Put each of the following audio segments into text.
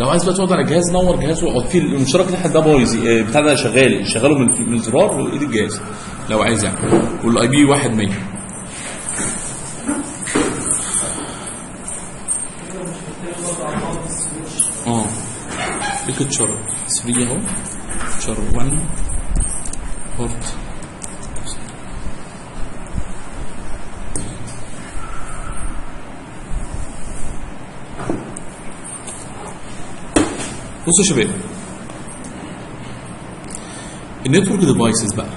لو عايز بقى تقعد على جهاز نور جهاز واقعد فيه المشترك اللي ده بايظ آه، بتاع ده شغال شغله من من الزرار وايد الجهاز لو عايز يعني والاي بي 1 100 اه بيكتشر 3 اهو بيكتشر 1 بورت بصوا يا شباب النتورك ديفايسز بقى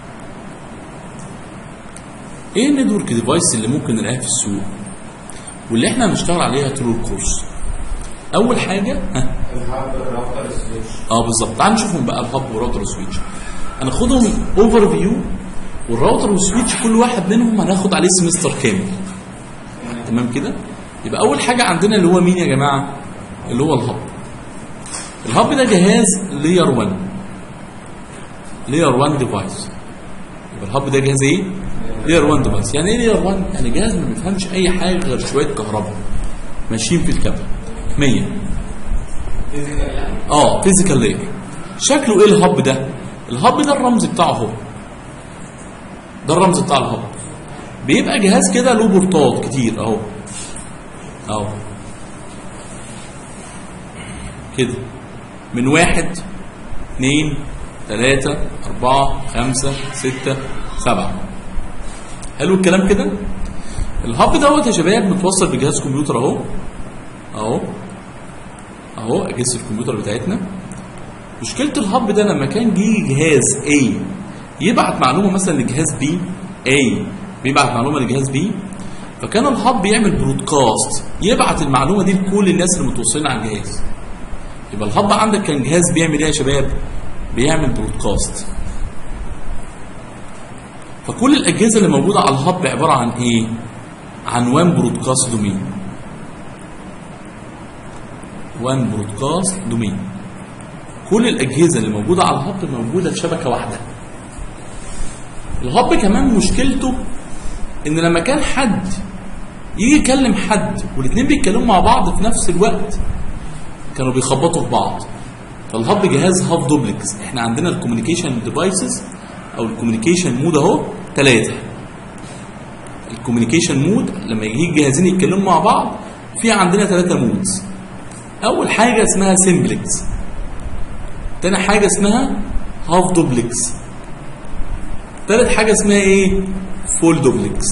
ايه النتورك ديفايس اللي ممكن نلاقيها في السوق واللي احنا هنشتغل عليها طول الكورس اول حاجه ها الهارد الراوتر السويتش اه بالظبط تعال نشوفهم بقى الهب والراوتر والسويتش هناخدهم اوفر فيو والراوتر والسويتش كل واحد منهم هناخد عليه سمستر كامل تمام كده يبقى اول حاجه عندنا اللي هو مين يا جماعه اللي هو الهب الهب ده جهاز لير 1 لير 1 ديفايس يبقى الهب ده جهاز ايه لير 1 ديفايس يعني ايه لير 1 يعني جهاز ما بيفهمش اي حاجه غير شويه كهرباء ماشيين في الكابل 100 اه فيزيكال لاير شكله ايه الهب ده الهب ده الرمز بتاعه اهو ده الرمز بتاع الهب بيبقى جهاز كده له بورتات كتير اهو اهو كده من واحد اثنين ثلاثة أربعة خمسة ستة سبعة حلو الكلام كده الهب دوت يا شباب متوصل بجهاز كمبيوتر اهو اهو اهو اجهزه الكمبيوتر بتاعتنا مشكله الهب ده لما كان جه جهاز A يبعت معلومه مثلا لجهاز B A بيبعت معلومه لجهاز B فكان الهب بيعمل برودكاست يبعت المعلومه دي لكل الناس اللي متوصلين على الجهاز يبقى الهب عندك كان جهاز بيعمل ايه يا شباب بيعمل برودكاست فكل الاجهزه اللي موجوده على الهب عباره عن ايه عن وان برودكاست دومين وان برودكاست دومين كل الاجهزه اللي موجوده على الهب موجوده في شبكه واحده الهب كمان مشكلته ان لما كان حد يجي يكلم حد والاثنين بيتكلموا مع بعض في نفس الوقت كانوا بيخبطوا في بعض فالهب جهاز هاف دوبلكس احنا عندنا الكوميونيكيشن ديفايسز او الكوميونيكيشن مود اهو ثلاثه الكوميونيكيشن مود لما يجي الجهازين يتكلموا مع بعض في عندنا ثلاثه مودز اول حاجه اسمها سيمبلكس تاني حاجه اسمها هاف دوبلكس تالت حاجه اسمها ايه فول دوبلكس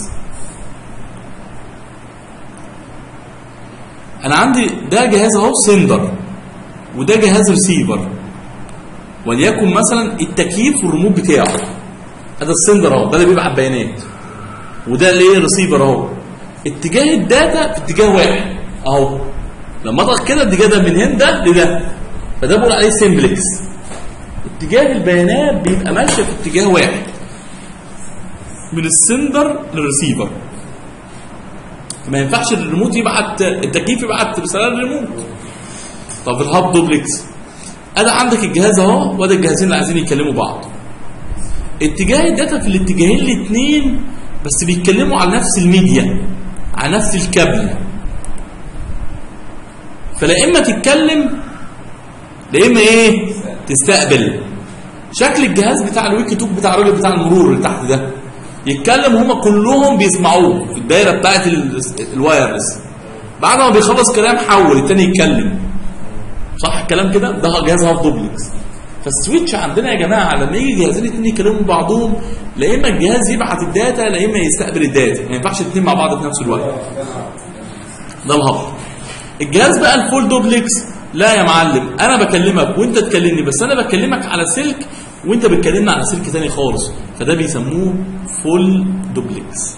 انا عندي ده جهاز اهو سندر وده جهاز ريسيفر وليكن مثلا التكييف والريموت بتاعه هذا السندر اهو ده اللي بيبعت بيانات وده الايه ريسيفر اهو اتجاه الداتا في اتجاه واحد اهو لما اضغط كده الاتجاه ده من هنا ده لده فده بقول عليه سيمبلكس اتجاه البيانات بيبقى ماشيه في اتجاه واحد من السندر للريسيفر ما ينفعش الريموت يبعت التكييف يبعت رساله للريموت طب الهاب دوبلكس ادي عندك الجهاز اهو وادي الجهازين اللي عايزين يكلموا بعض اتجاه الداتا في الاتجاهين الاثنين بس بيتكلموا على نفس الميديا على نفس الكابل فلا اما تتكلم لا اما ايه تستقبل شكل الجهاز بتاع الويكي توك بتاع الراجل بتاع المرور اللي تحت ده يتكلم وهم كلهم بيسمعوه في الدايره بتاعت ال- الوايرلس بعد ما بيخلص كلام حول التاني يتكلم صح الكلام كده ده جهاز هاف دوبلكس فالسويتش عندنا يا جماعه لما يجي جهازين اتنين يكلموا بعضهم لا اما الجهاز يبعت الداتا لا اما يستقبل الداتا ما ينفعش الاثنين مع بعض في نفس الوقت ده الهب الجهاز بقى الفول دوبلكس لا يا معلم انا بكلمك وانت تكلمني بس انا بكلمك على سلك وانت بتكلمني على سلك تاني خالص فده بيسموه فول دوبلكس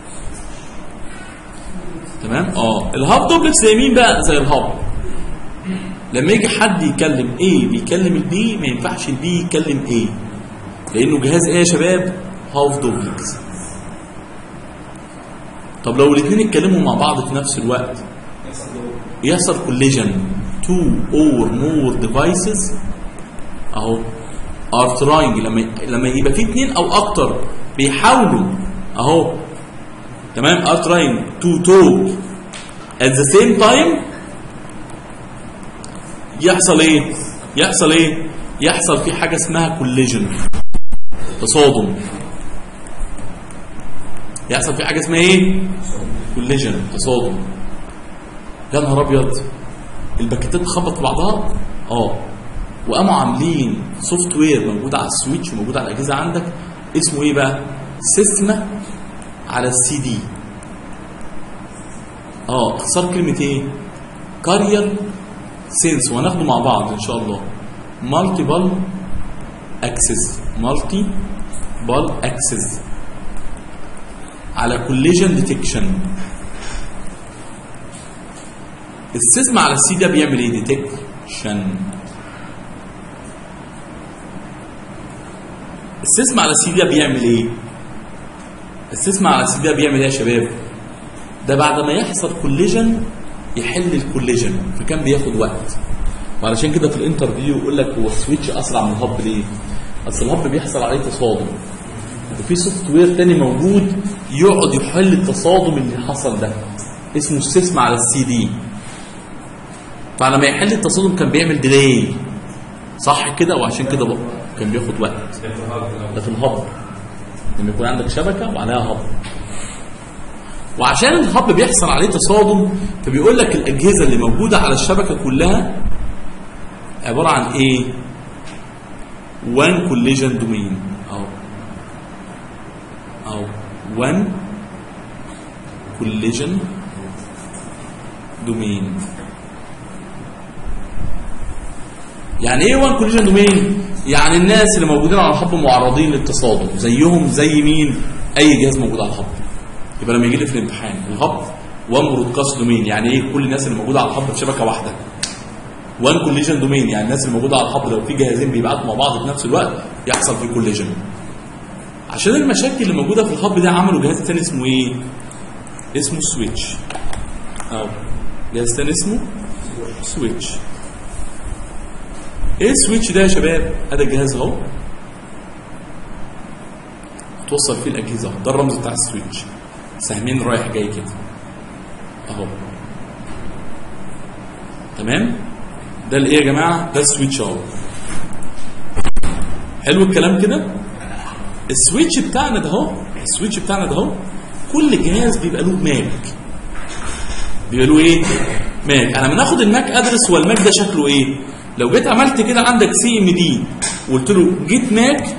تمام اه الهاب دوبلكس زي مين بقى زي الهاب لما يجي حد يكلم A بيكلم البي ما ينفعش البي يكلم A لانه جهاز ايه يا شباب هاف دوبلكس طب لو الاثنين اتكلموا مع بعض في نفس الوقت يحصل كوليجن two or more devices اهو are trying لما لما يبقى في اثنين او اكتر بيحاولوا اهو تمام are trying to talk at the same time يحصل ايه يحصل ايه يحصل في حاجه اسمها كوليجن تصادم يحصل في حاجه اسمها ايه كوليجن تصادم يا نهار ابيض الباكيتات تخبط في بعضها اه وقاموا عاملين سوفت وير موجود على السويتش وموجود على الاجهزه عندك اسمه ايه بقى سيسما على السي دي اه اختصار كلمه ايه كارير سينس وهناخده مع بعض ان شاء الله مالتي بال اكسس مالتي بال اكسس على كوليجن ديتكشن السيسم على السي ده بيعمل ايه ديتكشن السيسم على السي ده بيعمل ايه السيسم على السي ده بيعمل ايه يا شباب ده بعد ما يحصل كوليجن يحل الكوليجن فكان بياخد وقت وعلشان كده في الانترفيو يقول لك هو السويتش اسرع من الهب ليه اصل الهب بيحصل عليه تصادم وفي سوفت وير تاني موجود يقعد يحل التصادم اللي حصل ده اسمه السيسم على السي دي فعلى ما يحل التصادم كان بيعمل ديلي صح كده وعشان كده بقى كان بياخد وقت ده في الهب لما يكون عندك شبكه وعليها هب وعشان الهب بيحصل عليه تصادم فبيقول لك الاجهزه اللي موجوده على الشبكه كلها عباره عن ايه؟ وان كوليجن دومين او او وان كوليجن دومين يعني ايه وان كوليجن دومين يعني الناس اللي موجودين على الهب معرضين للتصادم زيهم زي مين اي جهاز موجود على الهب يبقى لما يجي لي في الامتحان الهب وان برودكاست دومين يعني ايه كل الناس اللي موجوده على الهب في شبكه واحده وان كوليجن دومين يعني الناس اللي موجوده على الهب لو في جهازين بيبعتوا مع بعض في نفس الوقت يحصل في كوليجن عشان المشاكل اللي موجوده في الهب ده عملوا جهاز تاني اسمه ايه اسمه سويتش اهو جهاز تاني اسمه سويتش ايه السويتش ده يا شباب ادي الجهاز اهو توصل فيه الاجهزه ده الرمز بتاع السويتش سهمين رايح جاي كده اهو تمام ده الايه يا جماعه ده السويتش اهو حلو الكلام كده السويتش بتاعنا ده اهو السويتش بتاعنا ده اهو كل جهاز بيبقى له ماك بيبقى له ايه ماك انا بناخد الماك ادرس والماك ده شكله ايه لو جيت عملت كده عندك سي ام دي وقلت له جيت ماك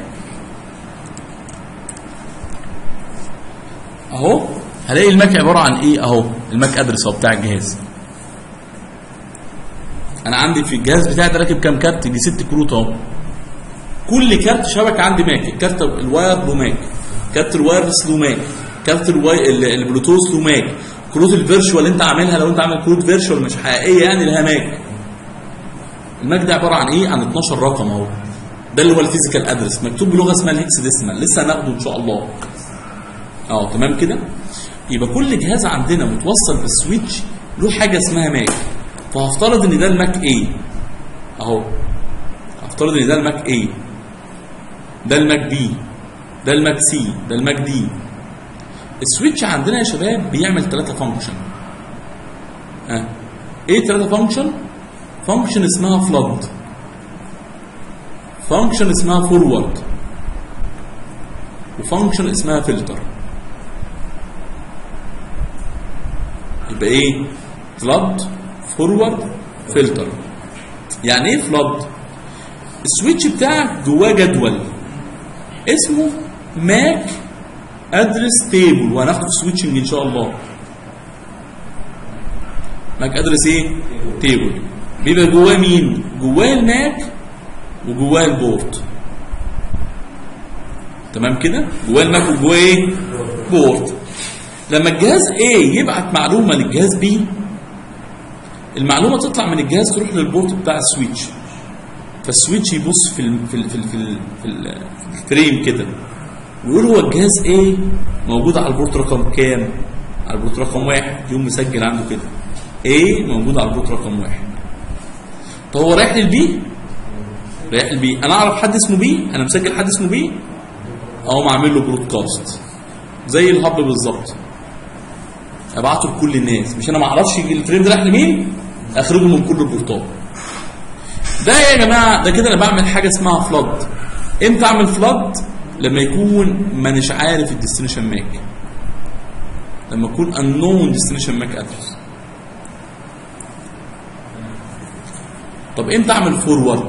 اهو هلاقي الماك عباره عن ايه اهو الماك ادرس اهو بتاع الجهاز انا عندي في الجهاز بتاعي ده راكب كام كارت دي ست كروت اهو كل كارت شبكه عندي ماك الكارت الواير له ماك كارت الوايرلس له ماك كارت الواي ال- البلوتوث له ماك كروت الفيرشوال اللي انت عاملها لو انت عامل كروت فيرشوال مش حقيقيه يعني لها ماك الماك ده عباره عن ايه عن 12 رقم اهو ده اللي هو الفيزيكال ادرس مكتوب بلغه اسمها الهكس ديسمال لسه هناخده ان شاء الله اه تمام كده يبقى كل جهاز عندنا متوصل بالسويتش له حاجه اسمها ماك فهفترض ان ده الماك ايه اهو هفترض ان ده الماك ايه ده الماك بي ده الماك سي ده الماك دي السويتش عندنا يا شباب بيعمل ثلاثة فانكشن ها ايه ثلاثة فانكشن فانكشن اسمها فلود فانكشن اسمها فورورد وفانكشن اسمها فلتر يبقى ايه فلود فورورد فلتر يعني ايه فلود السويتش بتاعك جواه جدول اسمه ماك ادرس تيبل وهناخده في سويتشنج ان شاء الله ماك ادرس ايه تيبل بيبقى جواه مين جواه الماك وجواه البورت تمام كده جواه الماك وجواه ايه بورت لما الجهاز A يبعت معلومه للجهاز B المعلومه تطلع من الجهاز تروح للبورت بتاع السويتش فالسويتش يبص في ال في ال في ال في, ال في, ال في الفريم كده ويقول هو الجهاز A موجود على البورت رقم كام؟ على البورت رقم واحد يقوم مسجل عنده كده A موجود على البورت رقم واحد طب هو رايح للبي؟ رايح للبي انا اعرف حد اسمه بي انا مسجل حد اسمه بي اقوم اعمل له برودكاست زي الهب بالظبط ابعته لكل الناس مش انا ما اعرفش الفريم ده رايح لمين اخرجه من كل البورتات ده يا جماعه ده كده انا بعمل حاجه اسمها فلاد امتى اعمل فلاد لما يكون مانيش عارف الديستنيشن ماك لما يكون unknown destination MAC address طب امتى اعمل فورورد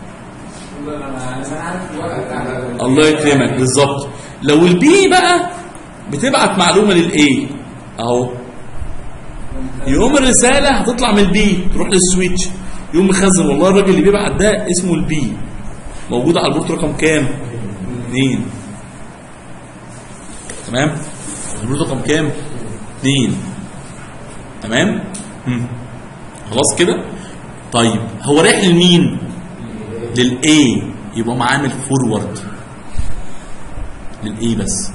الله يكرمك بالظبط لو البي بقى بتبعت معلومه للاي اهو يقوم الرساله هتطلع من البي تروح للسويتش يقوم مخزن والله الراجل اللي بيبعت ده اسمه البي موجود على البورت رقم كام؟ 2 تمام؟ البورت رقم كام؟ 2 تمام؟ مم. خلاص كده؟ طيب هو رايح لمين؟ للاي يبقى معاه عامل فورورد للاي بس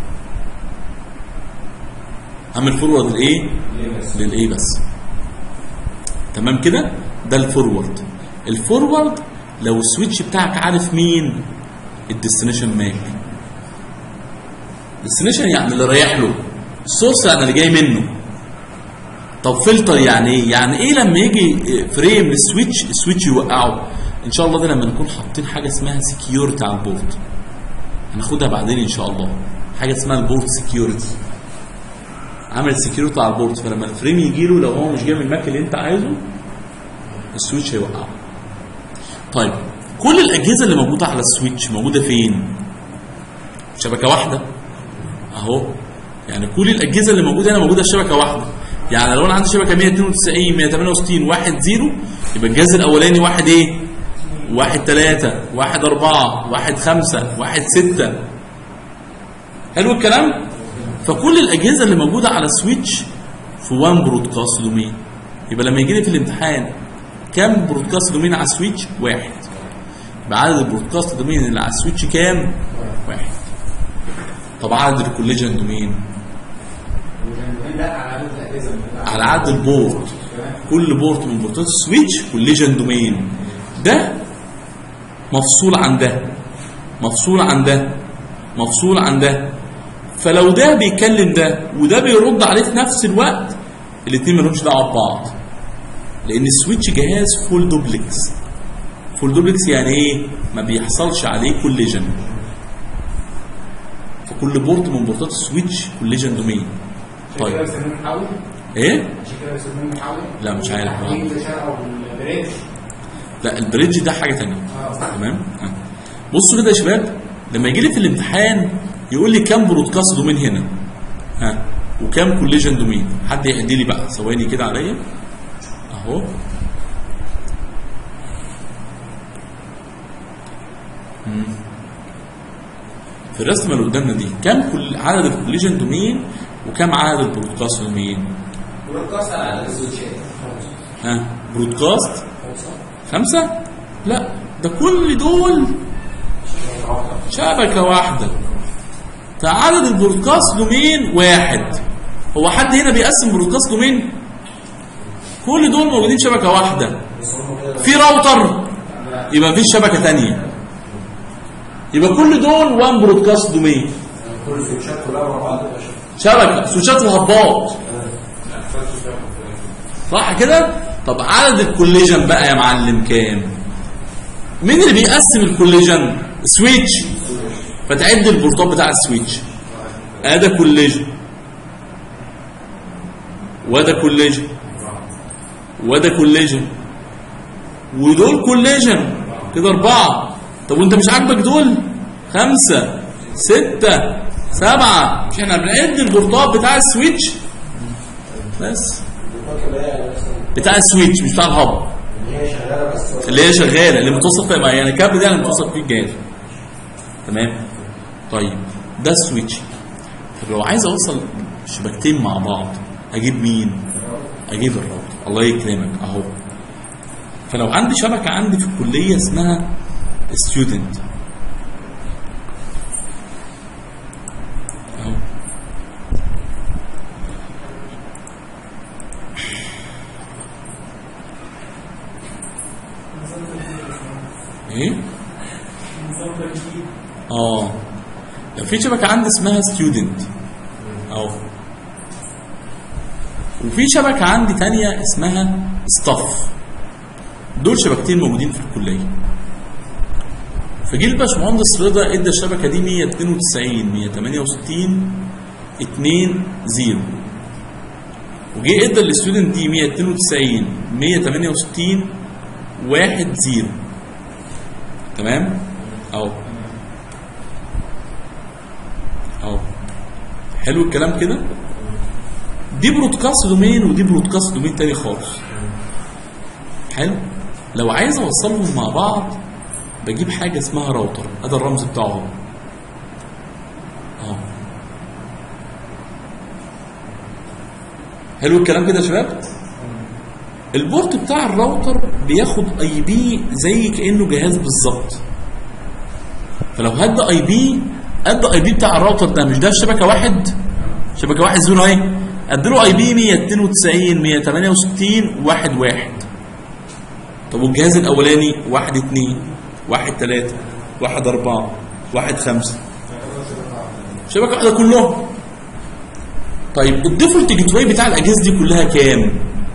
عامل فورورد للايه؟ للاي بس تمام كده؟ ده الفورورد الفورورد لو السويتش بتاعك عارف مين الديستنيشن ماك الديستنيشن يعني اللي رايح له السورس يعني اللي جاي منه طب فلتر يعني ايه يعني ايه لما يجي فريم للسويتش السويتش يوقعه ان شاء الله ده لما نكون حاطين حاجه اسمها سكيورتي على البورد هناخدها بعدين ان شاء الله حاجه اسمها البورد سكيورتي عمل سكيورتي على البورد فلما الفريم يجي له لو هو مش جاي من الماك اللي انت عايزه السويتش هيوقعه طيب كل الاجهزه اللي موجوده على السويتش موجوده فين شبكه واحده اهو يعني كل الاجهزه اللي موجوده هنا موجوده في شبكه واحده يعني لو انا عندي شبكه 192 168 1 0 يبقى الجهاز الاولاني واحد ايه واحد ثلاثة واحد أربعة واحد خمسة واحد ستة حلو الكلام فكل الأجهزة اللي موجودة على السويتش في وان برودكاست دومين يبقى لما يجي لي في الامتحان كام برودكاست دومين على السويتش واحد يبقى عدد البرودكاست دومين اللي على السويتش كام واحد طب عدد الكوليجن دومين على عدد البورت كل بورت من بورتات السويتش كوليجن دومين ده مفصول عن ده مفصول عن ده مفصول عن ده فلو ده بيكلم ده وده بيرد عليه في نفس الوقت الاثنين مالهمش دعوه ببعض لان السويتش جهاز فول دوبلكس فول دوبلكس يعني ايه ما بيحصلش عليه كوليجن فكل بورت من بورتات السويتش كوليجن دومين طيب ايه لا مش عارف لا البريدج ده حاجه ثانيه تمام آه. بصوا كده يا شباب لما يجي لي في الامتحان يقول لي كام برودكاست دومين هنا ها وكام كوليجن دومين حد يعد لي بقى ثواني كده عليا اهو مم. في الرسمه اللي قدامنا دي كام كل عدد الكوليجن دومين وكام عدد البرودكاست دومين برودكاست على السويتشات ها برودكاست خمسة لا ده كل دول شبكة واحدة فعدد البرودكاست دومين واحد هو حد هنا بيقسم برودكاست دومين كل دول موجودين شبكة واحدة في راوتر يبقى مفيش شبكة تانية يبقى كل دول وان برودكاست دومين كل السويتشات كلها مع بعض شبكة سويتشات وهباط صح كده طب عدد الكوليجن بقى يا معلم كام مين اللي بيقسم الكوليجن سويتش فتعد البورتات بتاع السويتش ادي كوليجن وده كوليجن وده كوليجن ودول كوليجن كده اربعه طب وانت مش عاجبك دول خمسه سته سبعه مش احنا بنعد البورتات بتاع السويتش بس بتاع السويتش مش بتاع الهب هي شغاله بس اللي هي شغاله اللي متصل فيها يعني الكابل ده اللي متصل فيه الجهاز تمام طيب ده السويتش طب لو عايز اوصل شبكتين مع بعض اجيب مين اجيب الراوتر الله يكرمك اهو فلو عندي شبكه عندي في الكليه اسمها ستودنت اهو ايه اه لو في شبكه عندي اسمها ستودنت اهو وفي شبكه عندي تانية اسمها ستاف دول شبكتين موجودين في الكليه فجه الباشمهندس رضا ادى الشبكه دي 192 168 2 0 وجه ادى الستودنت دي 192 168 1 0 تمام اهو اهو حلو الكلام كده دي برودكاست دومين ودي برودكاست دومين تاني خالص حلو لو عايز اوصلهم مع بعض بجيب حاجه اسمها راوتر ادي الرمز بتاعه اهو اهو حلو الكلام كده يا شباب البورت بتاع الراوتر بياخد اي بي زي كانه جهاز بالظبط فلو هدى اي بي ادى اي بي بتاع الراوتر ده مش ده في شبكه واحد شبكه واحد زون اهي اديله اي بي 192 168 واحد واحد طب والجهاز الاولاني واحد اتنين واحد تلاتة واحد اربعة واحد خمسة شبكة واحدة كلهم طيب الديفولت جيت واي بتاع الاجهزه دي كلها كام؟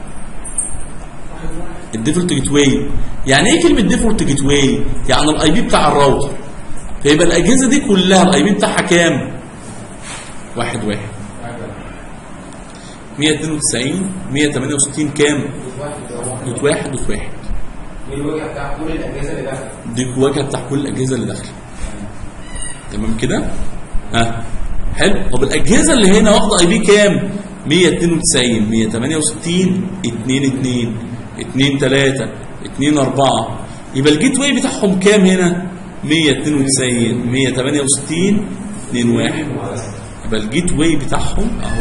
الديفولت جيت واي يعني ايه كلمه ديفولت جيت واي؟ يعني الاي بي بتاع الراوتر فيبقى الاجهزه دي كلها الاي بي بتاعها كام؟ واحد واحد 192 168 كام؟ دوت واحد دوت واحد دي الوجهه بتاع كل الاجهزه اللي داخله دي الواجهه بتاع كل الاجهزه اللي داخله تمام كده ها حلو طب الاجهزه اللي هنا واخده اي بي كام 192 168 2 2 2 3 2 4 يبقى الجيت واي بتاعهم كام هنا 192 168 2 1 يبقى الجيت واي بتاعهم اهو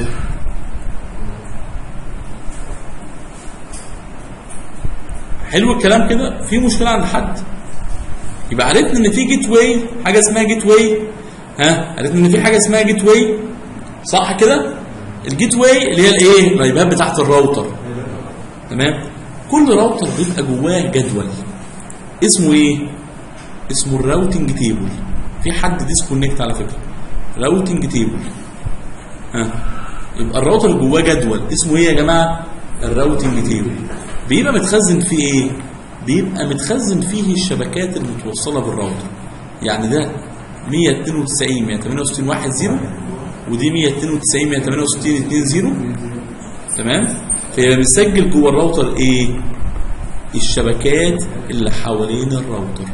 حلو الكلام كده في مشكله عند حد يبقى عرفنا ان في جيت واي حاجه اسمها جيت واي ها عرفنا ان في حاجه اسمها جيت واي صح كده الجيت واي اللي هي الايه الرايبات بتاعت الراوتر تمام كل راوتر بيبقى جواه جدول اسمه ايه اسمه الراوتنج تيبل في حد ديسكونكت على فكره راوتنج تيبل ها يبقى الراوتر جواه جدول اسمه ايه يا جماعه الراوتنج تيبل بيبقى متخزن فيه ايه بيبقى متخزن فيه الشبكات المتوصله بالراوتر يعني ده 192 168 1 0 ودي 192 168 2 0 تمام فيبقى متسجل جوه الراوتر ايه الشبكات اللي حوالين الراوتر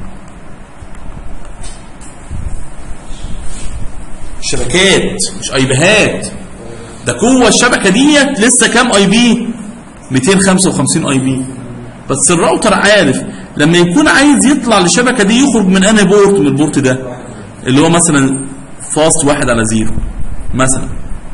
شبكات مش اي بيهات ده جوه الشبكه ديت لسه كام اي بي 255 اي بي بس الراوتر عارف لما يكون عايز يطلع للشبكه دي يخرج من انهي بورت من البورت ده اللي هو مثلا فاست واحد على زيرو مثلا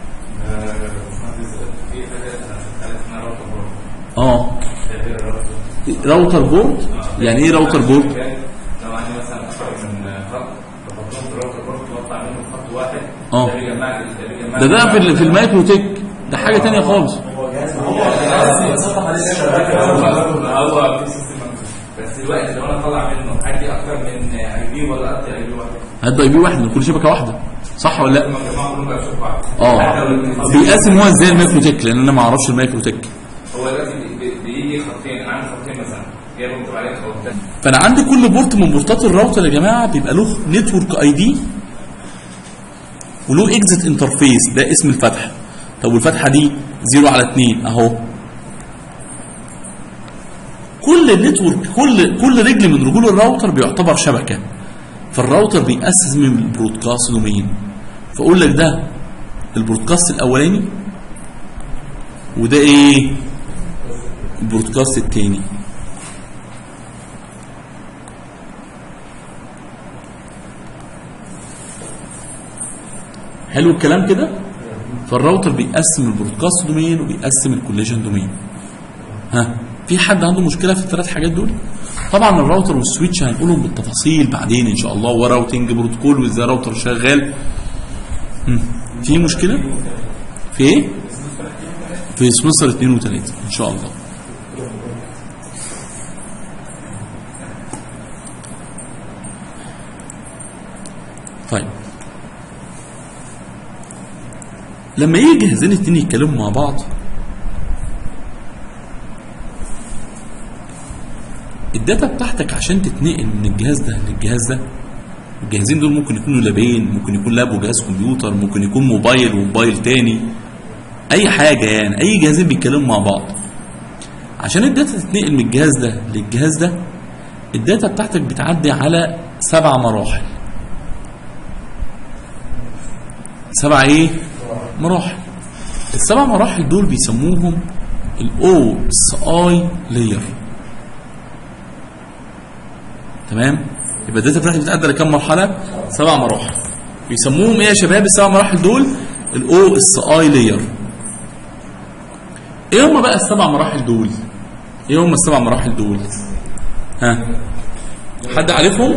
اه راوتر بورت يعني ايه راوتر بورت لو عندي مثلا اكثر من خط بحطهم في الراوتر برضه بطلع منهم خط واحد اه. ده بيجمع لي- ده بيجمع ده لي- ده في ال- في المايكرو تك ده حاجه تانية خالص هو جهاز هو جهاز بيسطح عليه الشبكه هو في سيستم بس دلوقتي لو انا طالع منه عندي اكتر من اي بي ولا اكتر اي بي واحد هات اي بي واحد من كل شبكه واحده صح ولا لا لما الجماعه كلهم بقى يشوفوا بعض اه حتى لو الاتنين- بيقسم هو ازاي المايكرو تك لان انا ما اعرفش المايكرو تك هو دلوقتي بي- بي- بيجي خطين انا عندي خطين مثلا جايبهم مكتوب عليهم خطين فانا عندي كل بورت من بورتات الراوتر يا جماعه بيبقى له نتورك اي دي وله اكزيت انترفيس ده اسم الفتحه طب والفتحه دي 0 على 2 اهو كل نتورك كل كل رجل من رجول الراوتر بيعتبر شبكه فالراوتر بيأسس من البرودكاست دومين فاقول لك ده البرودكاست الاولاني وده ايه البرودكاست الثاني حلو الكلام كده فالراوتر بيقسم البرودكاست دومين وبيقسم الكوليجن دومين ها في حد عنده مشكله في الثلاث حاجات دول طبعا الراوتر والسويتش هنقولهم بالتفاصيل بعدين ان شاء الله وراوتنج بروتوكول وازاي الراوتر شغال هم. في مشكله في ايه في سمسر 2 و3 ان شاء الله طيب لما يجي جهازين اتنين يتكلموا مع بعض الداتا بتاعتك عشان تتنقل من الجهاز ده للجهاز ده الجهازين دول ممكن يكونوا لابين ممكن يكون لاب وجهاز كمبيوتر ممكن يكون موبايل وموبايل تاني اي حاجه يعني اي جهازين بيتكلموا مع بعض عشان الداتا تتنقل من الجهاز ده للجهاز ده الداتا بتاعتك بتعدي على سبع مراحل سبع ايه مراحل السبع مراحل دول بيسموهم الاو اس اي لاير تمام يبقى الداتا بتاعتك بتعدي لكام مرحله سبع مراحل بيسموهم ايه يا شباب السبع مراحل دول الاو اس اي لاير ايه هم بقى السبع مراحل دول ايه هم السبع مراحل دول ها حد عارفهم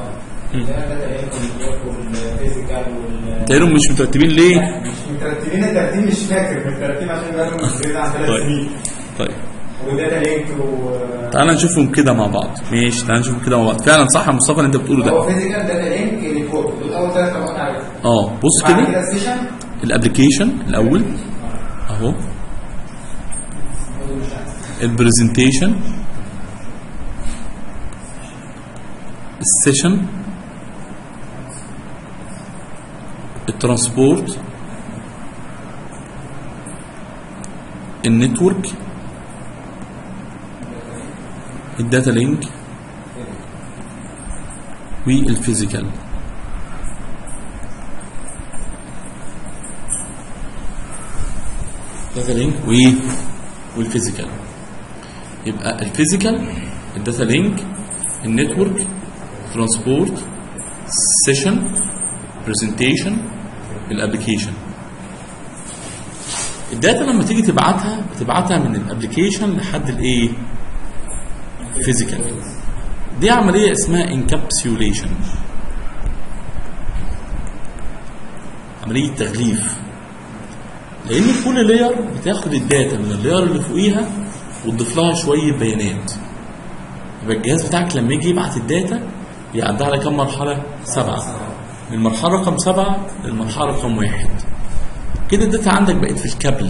تلاقيهم مش مترتبين ليه مش مترتبين الترتيب مش فاكر الترتيب عشان بقالهم مشكلة عن ثلاث طيب. سنين طيب وداتا لينك و تعال نشوفهم كده مع بعض ماشي تعال نشوفهم كده مع بعض فعلا صح يا مصطفى اللي انت بتقوله هو ده فيزيكال داتا لينك نتورك دول اول ثلاث طبقات عارفهم اه بص بعد كده كده السيشن الابلكيشن الاول اهو البرزنتيشن السيشن الترانسبورت النتورك الداتا لينك والفيزيكال داتا لينك و والفيزيكال يبقى الفيزيكال الداتا لينك النتورك ترانسبورت سيشن برزنتيشن الابلكيشن الداتا لما تيجي تبعتها بتبعتها من الابلكيشن لحد الايه فيزيكال دي عمليه اسمها انكابسيوليشن عمليه تغليف لان كل لاير بتاخد الداتا من اللاير اللي فوقيها وتضيف لها شويه بيانات يبقى الجهاز بتاعك لما يجي يبعت الداتا بيعدي على كام مرحله سبعه من المرحله رقم سبعه للمرحله رقم واحد كده الداتا عندك بقت في الكابل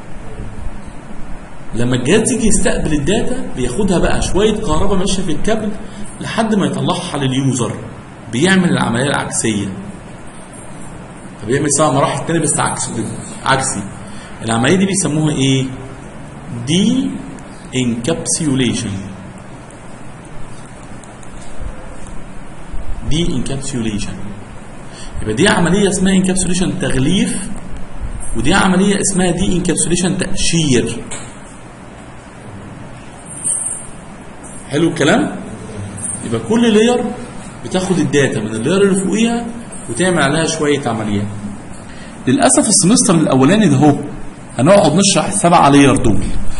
لما الجهاز يجي يستقبل الداتا بياخدها بقى شويه كهرباء ماشيه في الكابل لحد ما يطلعها لليوزر بيعمل العمليه العكسيه فبيعمل سبع مراحل تاني بس عكس عكسي العمليه دي بيسموها ايه دي انكابسيوليشن دي انكابسيوليشن يبقى دي عمليه اسمها انكابسيوليشن تغليف ودي عمليه اسمها دي انكابسيوليشن تقشير حلو الكلام يبقى كل لاير بتاخد الداتا من اللاير اللي فوقيها وتعمل عليها شويه عمليات للاسف السمستر الاولاني ده هو هنقعد نشرح السبعه لاير دول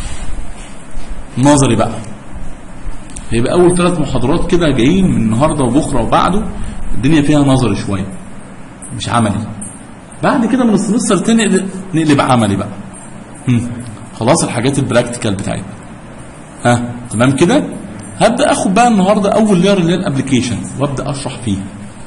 نظري بقى هيبقى اول ثلاث محاضرات كده جايين من النهارده وبكره وبعده الدنيا فيها نظري شويه مش عملي بعد كده من السمستر التاني نقلب- نقلب عملي بقى هم. خلاص الحاجات البراكتيكال بتاعتنا ها تمام كده هبدا اخد بقى النهارده اول لير اللي هي الابلكيشن وابدا اشرح فيها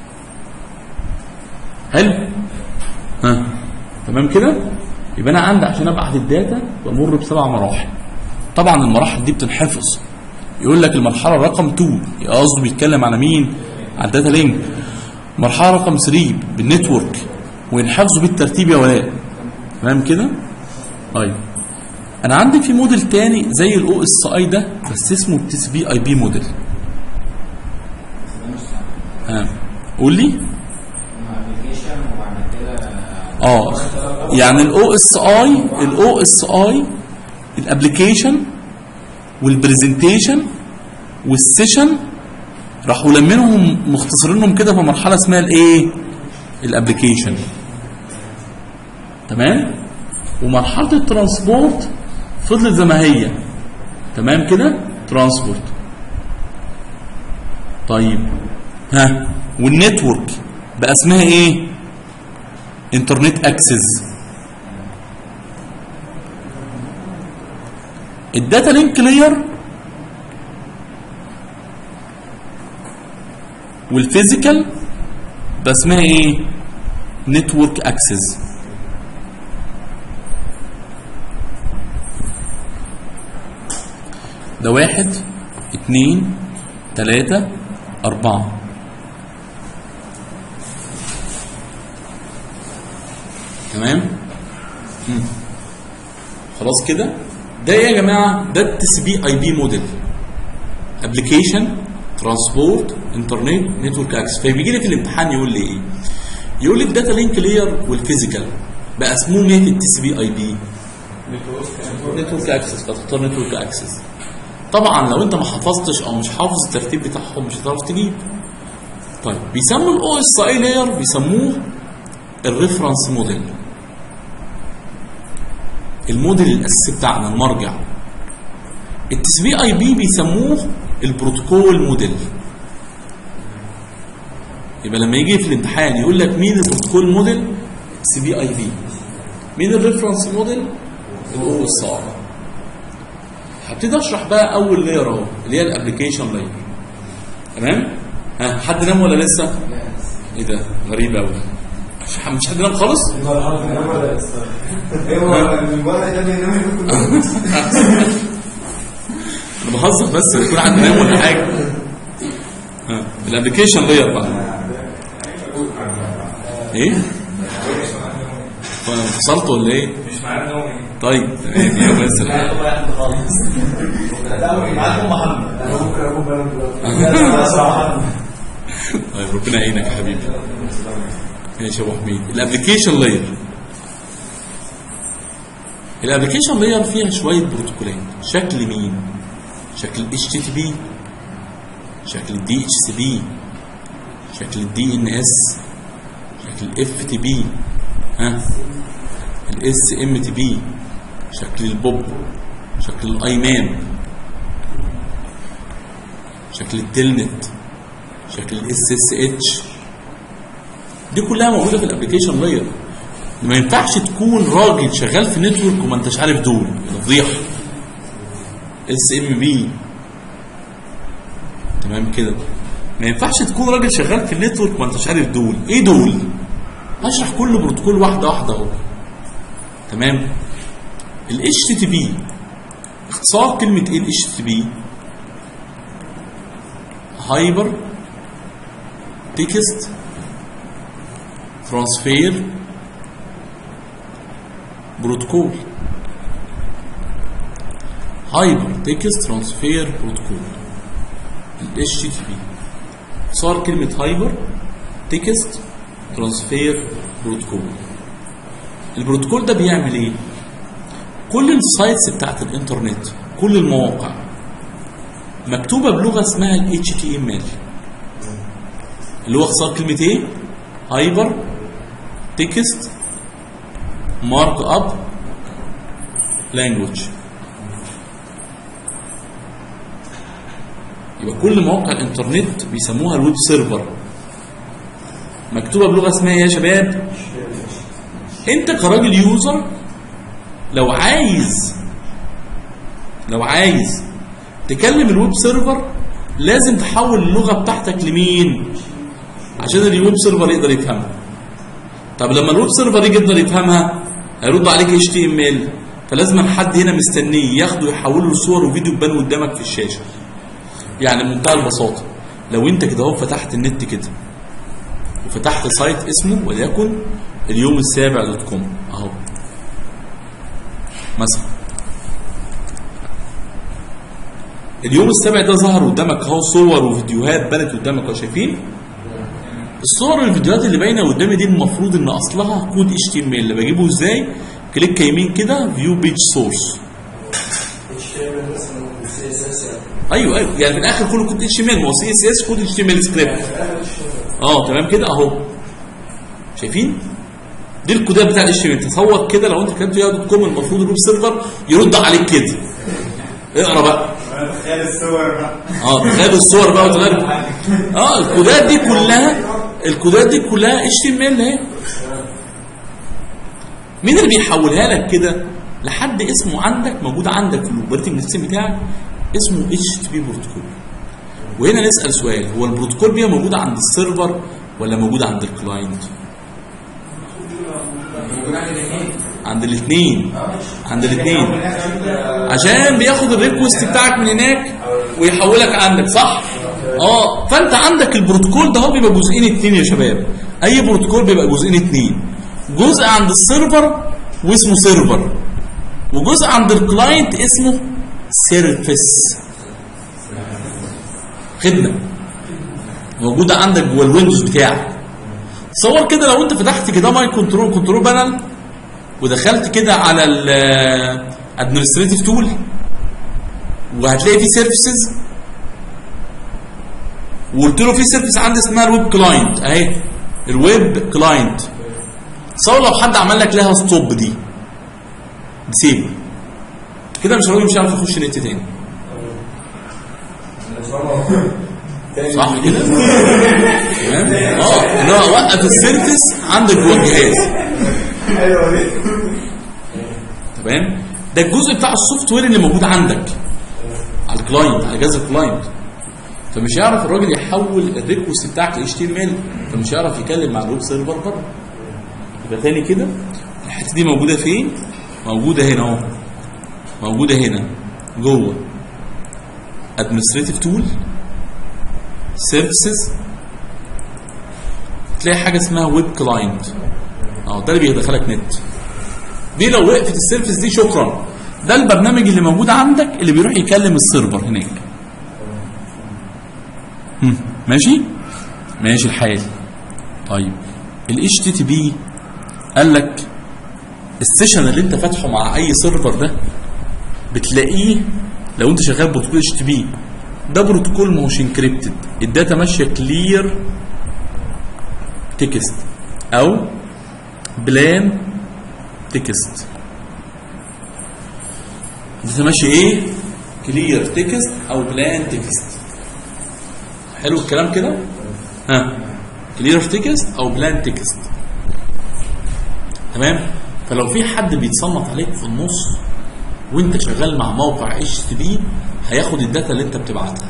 حلو ها تمام كده يبقى انا عندي عشان ابعت الداتا بمر بسبع مراحل طبعا المراحل دي بتنحفظ يقول لك المرحله رقم 2 قصده بيتكلم على مين على الداتا لينك مرحله رقم 3 بالنتورك وينحفظوا بالترتيب يا ولاء تمام كده طيب انا عندي في موديل تاني زي الاو اس اي ده بس اسمه التس بي اي بي موديل ها قول لي ابلكيشن وبعد كده اه يعني الاو اس اي الاو اس اي الابلكيشن والبرزنتيشن والسيشن راحوا لمنهم مختصرينهم كده في مرحله اسمها الايه الابلكيشن تمام ومرحله الترانسبورت فضلت زي ما هي تمام كده ترانسبورت طيب ها والنتورك بقى اسمها ايه انترنت اكسس الداتا لينك لاير والفيزيكال بقى اسمها ايه نتورك اكسس ده واحد اتنين ثلاثة أربعة تمام مم. خلاص كده ده ايه يا جماعه ده التي بي اي بي موديل ابلكيشن ترانسبورت انترنت نتورك اكسس فبيجي لي في الامتحان يقول لي ايه يقول لي الداتا لينك لاير والفيزيكال بقى اسمهم ايه التي سي بي اي بي نتورك اكسس فتختار نتورك اكسس طبعا لو انت ما حفظتش او مش حافظ الترتيب بتاعهم مش هتعرف تجيب طيب بيسموا الاو اس اي لاير بيسموه الريفرنس موديل الموديل الاساسي بتاعنا المرجع التي بي اي بي بيسموه البروتوكول موديل يبقى لما يجي في الامتحان يقول لك مين البروتوكول موديل سي بي اي بي مين الريفرنس موديل الاو اس ار هبتدي اشرح بقى اول لاير اهو اللي هي الابلكيشن لاير تمام ها حد نام ولا لسه ايه ده غريب قوي مش مش حد نام خالص ايوه الولد ده بينام ياكل انا بهزر بس يكون حد نام ولا حاجه ها الابلكيشن لاير بقى ايه طيب فصلت ولا ايه مش معانا نومي طيب تمام يا بس لا معاكم محمد انا ممكن اكون بنام دلوقتي طيب ربنا يعينك يا حبيبي ماشي يا ابو حميد الابلكيشن لاير الابلكيشن لاير فيها شويه بروتوكولات شكل مين شكل اتش تي تي بي شكل الدي اتش سي بي شكل الدي ان اس شكل الاف تي بي ها الاس ام تي بي شكل البوب شكل الايمان شكل التلنت شكل الاس اس اتش دي كلها موجوده في الابلكيشن لاير ما ينفعش تكون راجل شغال في نتورك وما انتش عارف دول ده فضيحه اس ام بي تمام كده ما ينفعش تكون راجل شغال في النتورك وما انتش عارف دول ايه دول هشرح كل بروتوكول واحده واحده اهو تمام الاتش تي تي بي اختصار كلمه ايه الاتش تي بي هايبر تكست ترانسفير بروتوكول هايبر تكست ترانسفير بروتوكول ال HTTP صار كلمة هايبر تكست ترانسفير بروتوكول البروتوكول ده بيعمل ايه كل السايتس بتاعت الانترنت كل المواقع مكتوبة بلغة اسمها ال HTML اللي هو اختصار كلمة ايه هايبر تكست مارك اب لانجوج يبقى كل مواقع الانترنت بيسموها الويب سيرفر مكتوبه بلغه اسمها ايه يا شباب انت كراجل يوزر لو عايز لو عايز تكلم الويب سيرفر لازم تحول اللغه بتاعتك لمين عشان الويب سيرفر يقدر يفهمها طب لما الويب سيرفر يجي يقدر يفهمها هيرد عليك اتش تي ام ال فلازم حد هنا مستنيه ياخده يحوله لصور وفيديو يبان قدامك في الشاشه يعني بمنتهى البساطه لو انت كده اهو فتحت النت كده وفتحت سايت اسمه وليكن اليوم السابع دوت كوم اهو مثلا اليوم السابع ده ظهر قدامك اهو صور وفيديوهات بانت قدامك اهو شايفين الصور والفيديوهات اللي باينه قدامي دي المفروض ان اصلها كود اتش تي ام ال بجيبه ازاي كليك يمين كده فيو بيج سورس ايوه ايوه يعني في الاخر كله كود اتش تي ام ال ما هو سي اس اس كود اتش تي ام ال سكريبت اه تمام كده اهو شايفين دي الكودات بتاع الاتش تي ام ال تصور كده لو انت كتبت فيها دوت كوم المفروض الويب سيرفر يرد عليك كده اقرا بقى تخيل الصور بقى اه تخيل الصور بقى وتغير اه الكودات دي كلها الكودات دي كلها اتش تي ام ال اهي مين اللي بيحولها لك كده لحد اسمه عندك موجود عندك في الاوبريتنج سيستم بتاعك اسمه اتش تي بي بروتوكول وهنا نسال سؤال هو البروتوكول بيبقى موجود عند السيرفر ولا موجود عند الكلاينت عند الاثنين عند الاثنين عشان بياخد الريكوست بتاعك من هناك ويحولك عندك صح اه فانت عندك البروتوكول ده هو بيبقى جزئين اتنين يا شباب اي بروتوكول بيبقى جزئين اتنين جزء عند السيرفر واسمه سيرفر وجزء عند الكلاينت اسمه سيرفيس خدمه موجوده عندك جوه الويندوز بتاعك تصور كده لو انت فتحت كده ماي كنترول كنترول بانل ودخلت كده على الادمنستريتيف تول وهتلاقي فيه سيرفيسز وقلت له في سيرفيس عندي اسمها الويب كلاينت اهي الويب كلاينت تصور لو حد عمل لك لها ستوب دي سيب كده مش الراجل مش هيعرف يخش نت تاني صح كده؟ تمام؟ اه ان هو وقف السيرفيس عندك جوه الجهاز ايوه دي تمام؟ ده الجزء بتاع السوفت وير اللي موجود عندك على الكلاينت على جهاز الكلاينت فمش هيعرف الراجل يحول الريكوست بتاعك ل HTML فمش هيعرف يكلم مع الويب سيرفر بره يبقى تاني كده الحته دي موجوده فين؟ موجوده هنا اهو موجوده هنا جوه administrative tool services تلاقي حاجه اسمها ويب كلاينت اه ده اللي بيدخلك نت دي لو وقفت السيرفيس دي شكرا ده البرنامج اللي موجود عندك اللي بيروح يكلم السيرفر هناك هم، ماشي ماشي الحال طيب ال HTTP قال لك السيشن اللي انت فاتحه مع اي سيرفر ده بتلاقيه لو انت شغال بروتوكول اتش تي بي ده بروتوكول ما هوش انكريبتد الداتا ماشيه كلير تكست او بلان تكست الداتا ماشيه ايه كلير تكست او بلان تكست حلو الكلام كده ها كلير تكست او بلان تكست تمام فلو في حد بيتصنت عليك في النص وانت شغال مع موقع اتش تي بي هياخد الداتا اللي انت بتبعتها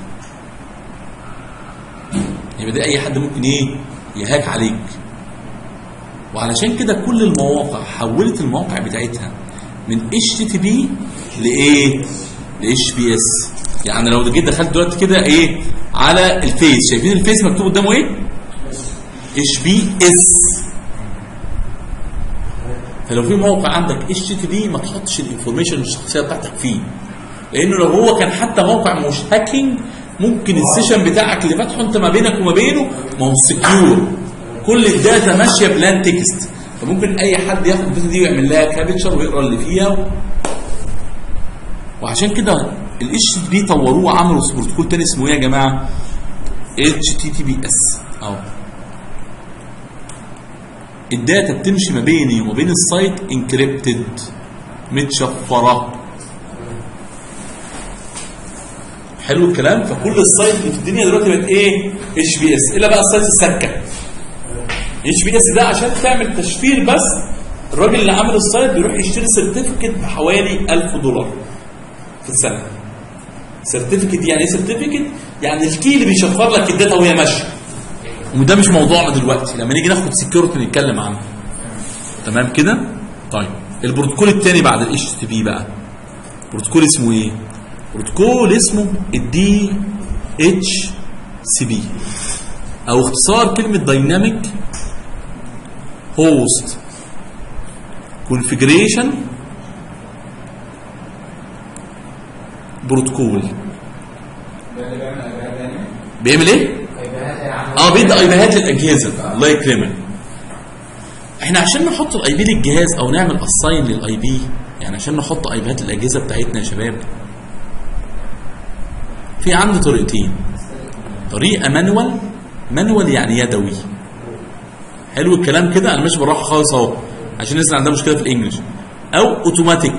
يبقى دي اي حد ممكن ايه يهاك عليك وعلشان كده كل المواقع حولت المواقع بتاعتها من اتش تي بي لايه ل بي اس يعني لو جيت دخلت دلوقتي كده ايه على الفيس شايفين الفيس مكتوب قدامه ايه اتش بي اس فلو في موقع عندك اتش تي بي ما تحطش الانفورميشن الشخصيه بتاعتك فيه لانه لو هو كان حتى موقع مش هاكينج ممكن السيشن بتاعك اللي فاتحه انت ما بينك وما بينه ما هو سكيور كل الداتا ماشيه بلان تكست فممكن اي حد ياخد الداتا دي ويعمل لها كابتشر ويقرا اللي فيها وعشان كده الاتش تي بي طوروه وعملوا بروتوكول تاني اسمه ايه يا جماعه؟ اتش تي تي بي اس اهو الداتا بتمشي ما بيني وما بين السايت انكريبتد متشفره حلو الكلام فكل السايت اللي في الدنيا دلوقتي بقت ايه اتش بي اس الا بقى السايت السكه اتش بي اس ده عشان تعمل تشفير بس الراجل اللي عامل السايت بيروح يشتري سيرتيفيكت بحوالي 1000 دولار في السنه سيرتيفيكت يعني ايه سيرتيفيكت يعني الكي اللي بيشفر لك الداتا وهي ماشيه وده مش موضوعنا دلوقتي لما نيجي ناخد سكيورتي نتكلم عنه تمام كده طيب البروتوكول الثاني بعد الاتش تي بي بقى بروتوكول اسمه ايه بروتوكول اسمه الدي اتش سي بي او اختصار كلمه دايناميك هوست كونفيجريشن بروتوكول ده اللي بيعمل اداء تاني بيعمل ايه اه بيدي ايبيهات للاجهزه الله يكرمك احنا عشان نحط الاي بي للجهاز او نعمل اساين للاي بي يعني عشان نحط ايبيهات للاجهزه بتاعتنا يا شباب في عندي طريقتين طريقه مانوال مانوال يعني يدوي حلو الكلام كده انا ماشي بالراحه خالص اهو عشان الناس اللي عندها مشكله في الانجليش او اوتوماتيك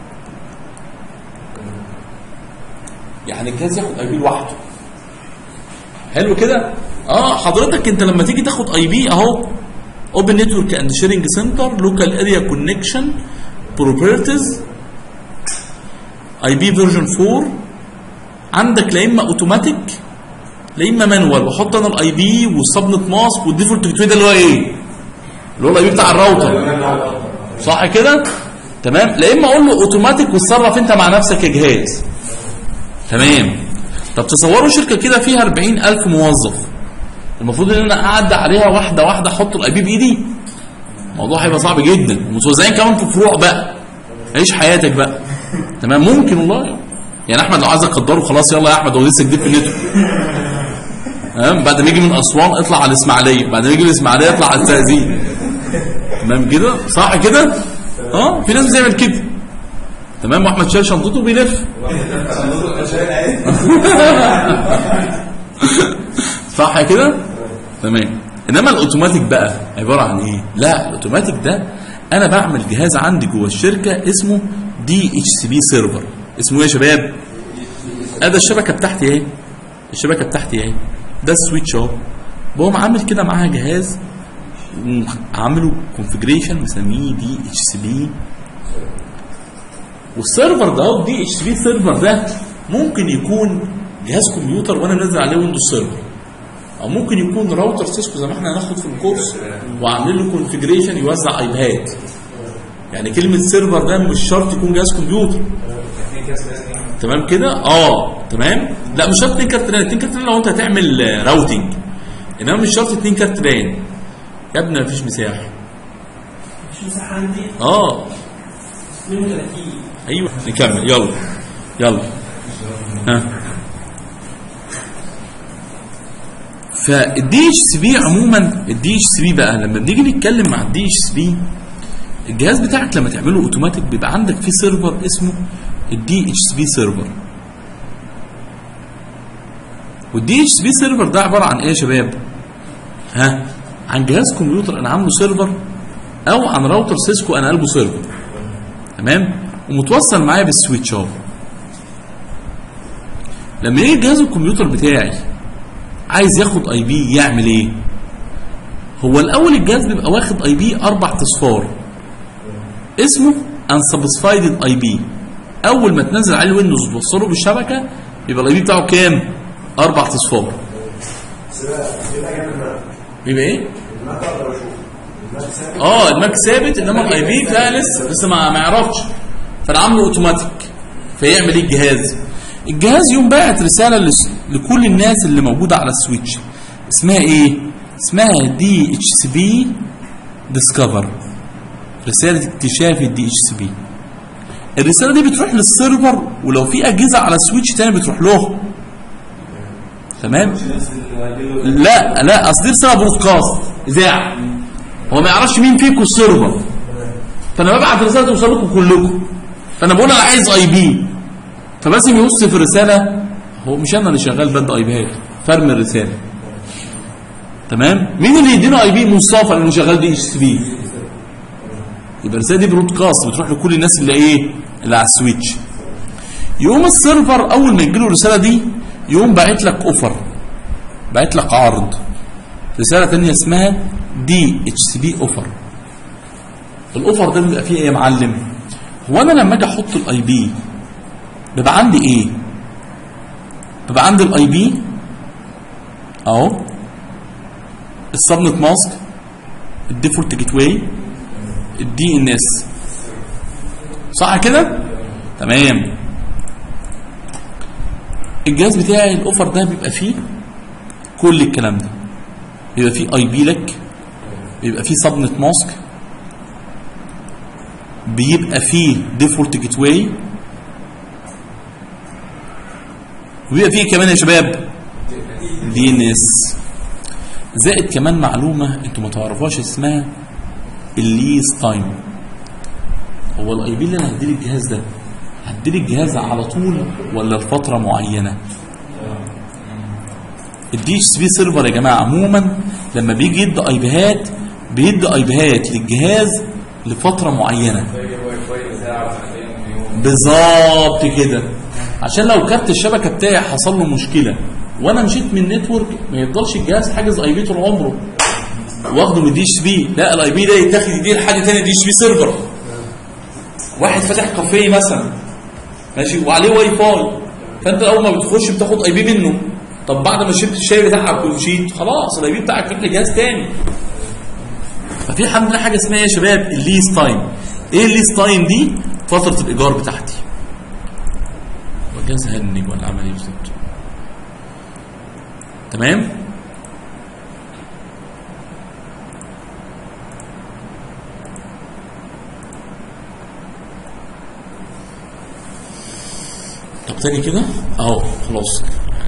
يعني الجهاز ياخد اي بي لوحده حلو كده اه حضرتك انت لما تيجي تاخد اي بي اهو اوبن نتورك اند شيرنج سنتر لوكال اريا كونكشن بروبرتيز اي بي فيرجن 4 عندك لا اما اوتوماتيك لا اما مانوال بحط انا الاي بي والسبنت ماسك والديفولت جيت ده اللي هو ايه؟ اللي هو الاي بي بتاع الراوتر صح كده؟ تمام لا اما اقول له اوتوماتيك واتصرف انت مع نفسك يا جهاز تمام طب تصوروا شركه كده فيها 40000 موظف المفروض ان انا اعدي عليها واحده واحده احط الاي بي بايدي الموضوع هيبقى صعب جدا ومتوزعين كمان في فروع بقى عيش حياتك بقى تمام ممكن والله يعني احمد لو عايز اقدره خلاص يلا يا احمد هو لسه جديد في النتورك تمام بعد ما يجي من اسوان اطلع على الاسماعيليه بعد ما يجي من الاسماعيليه اطلع على الزقازيق تمام كده صح كده اه في ناس بتعمل كده تمام واحمد شايل شنطته وبيلف صح كده تمام انما الاوتوماتيك بقى عباره عن ايه لا الاوتوماتيك ده انا بعمل جهاز عندي جوه الشركه اسمه دي اتش سي بي سيرفر اسمه ايه يا شباب ادي الشبكه بتاعتي اهي الشبكه بتاعتي اهي ده السويتش اهو بقوم عامل كده معاها جهاز عامله كونفجريشن مسميه دي اتش سي بي والسيرفر ده دي اتش سي بي سيرفر ده ممكن يكون جهاز كمبيوتر وانا منزل عليه ويندوز سيرفر او ممكن يكون راوتر سيسكو زي ما احنا هناخد في الكورس وعاملين له كونفجريشن يوزع ايباد يعني كلمه سيرفر ده مش شرط يكون جهاز كمبيوتر تمام كده اه تمام لا مش شرط 2 كارت ران 2 كارت ران لو انت هتعمل آه، راوتنج انما مش شرط 2 كارت ران يا ابني مفيش مساحه مش مساحه عندي اه 32 ايوه نكمل يلا يلا ها فالدي اتش سي بي عموما الدي اتش سي بي بقى لما بنيجي نتكلم مع الدي اتش سي بي الجهاز بتاعك لما تعمله اوتوماتيك بيبقى عندك فيه سيرفر اسمه الدي اتش سي بي سيرفر والدي اتش سي بي سيرفر ده عباره عن ايه يا شباب؟ ها عن جهاز كمبيوتر انا عامله سيرفر او عن راوتر سيسكو انا قلبه سيرفر تمام ومتوصل معايا بالسويتش اهو لما يجي جهاز الكمبيوتر بتاعي عايز ياخد اي بي يعمل ايه هو الاول الجهاز بيبقى واخد اي بي اربع اصفار اسمه unsubscribed اي بي اول ما تنزل عليه ويندوز وتوصله بالشبكه يبقى الاي بي بتاعه كام اربع اصفار بيبقى ايه اه الماك ثابت انما الاي بي لا لسه لسه ما ما يعرفش فانا عامله اوتوماتيك فيعمل ايه الجهاز الجهاز يقوم باعت رساله لس- لكل الناس اللي موجوده على السويتش اسمها ايه اسمها دي اتش سي بي ديسكفر رساله اكتشاف الدي اتش سي بي الرساله دي بتروح للسيرفر ولو في اجهزه على سويتش تاني بتروح له تمام لا لا اصل دي رساله برودكاست اذاعه هو ما يعرفش مين فيكم السيرفر فانا ببعت رساله توصل لكم كلكم فانا بقول انا عايز اي بي فلازم يوصف في الرساله هو مش انا اللي شغال بد اي بيات فرم الرساله تمام مين اللي يدينا اي بي مصطفى لانه شغال دي اتش سي بي يبقى الرساله دي برودكاست بتروح لكل الناس اللي ايه اللي على السويتش يقوم السيرفر اول ما يجيله الرساله دي يقوم باعت لك اوفر باعت لك عرض رساله ثانيه اسمها دي اتش سي بي اوفر الاوفر ده بيبقى فيه ايه يا معلم هو انا لما اجي احط الاي بي بيبقى عندي ايه بيبقى عندي الاي بي اهو السبنت ماسك الديفولت جيت واي الدي ان اس صح كده تمام الجهاز بتاعي الاوفر ده بيبقى فيه كل الكلام ده بيبقى فيه اي بي لك بيبقى فيه سبنت ماسك بيبقى فيه ديفولت جيت واي وبيبقى فيه كمان يا شباب دي ان اس زائد كمان معلومه انتوا ما تعرفوهاش اسمها الليز تايم هو الاي بي اللي انا هديلي الجهاز ده هديلي الجهاز على طول ولا لفتره معينه الدي اتش بي سيرفر يا جماعه عموما لما بيجي يدي اي بيهات بيدي اي بيهات للجهاز لفتره معينه بالظبط كده عشان لو كارت الشبكه بتاعي حصل له مشكله وانا مشيت من النتورك ما يفضلش الجهاز حاجز اي بي طول عمره واخده من دي اتش بي لا الاي بي ده يتاخد يديه لحد تاني دي اتش بي سيرفر واحد فاتح كافيه مثلا ماشي وعليه واي فاي فانت اول ما بتخش بتاخد اي بي منه طب بعد ما شربت الشاي بتاعك ومشيت خلاص الاي بي بتاعك يروح لجهاز تاني ففي الحمد لله حاجه اسمها يا شباب الليز تايم ايه الليز تايم دي فتره الايجار بتاعتي هو الجهاز هنج ولا عمل ايه بالظبط تمام طب تاني كده اهو خلاص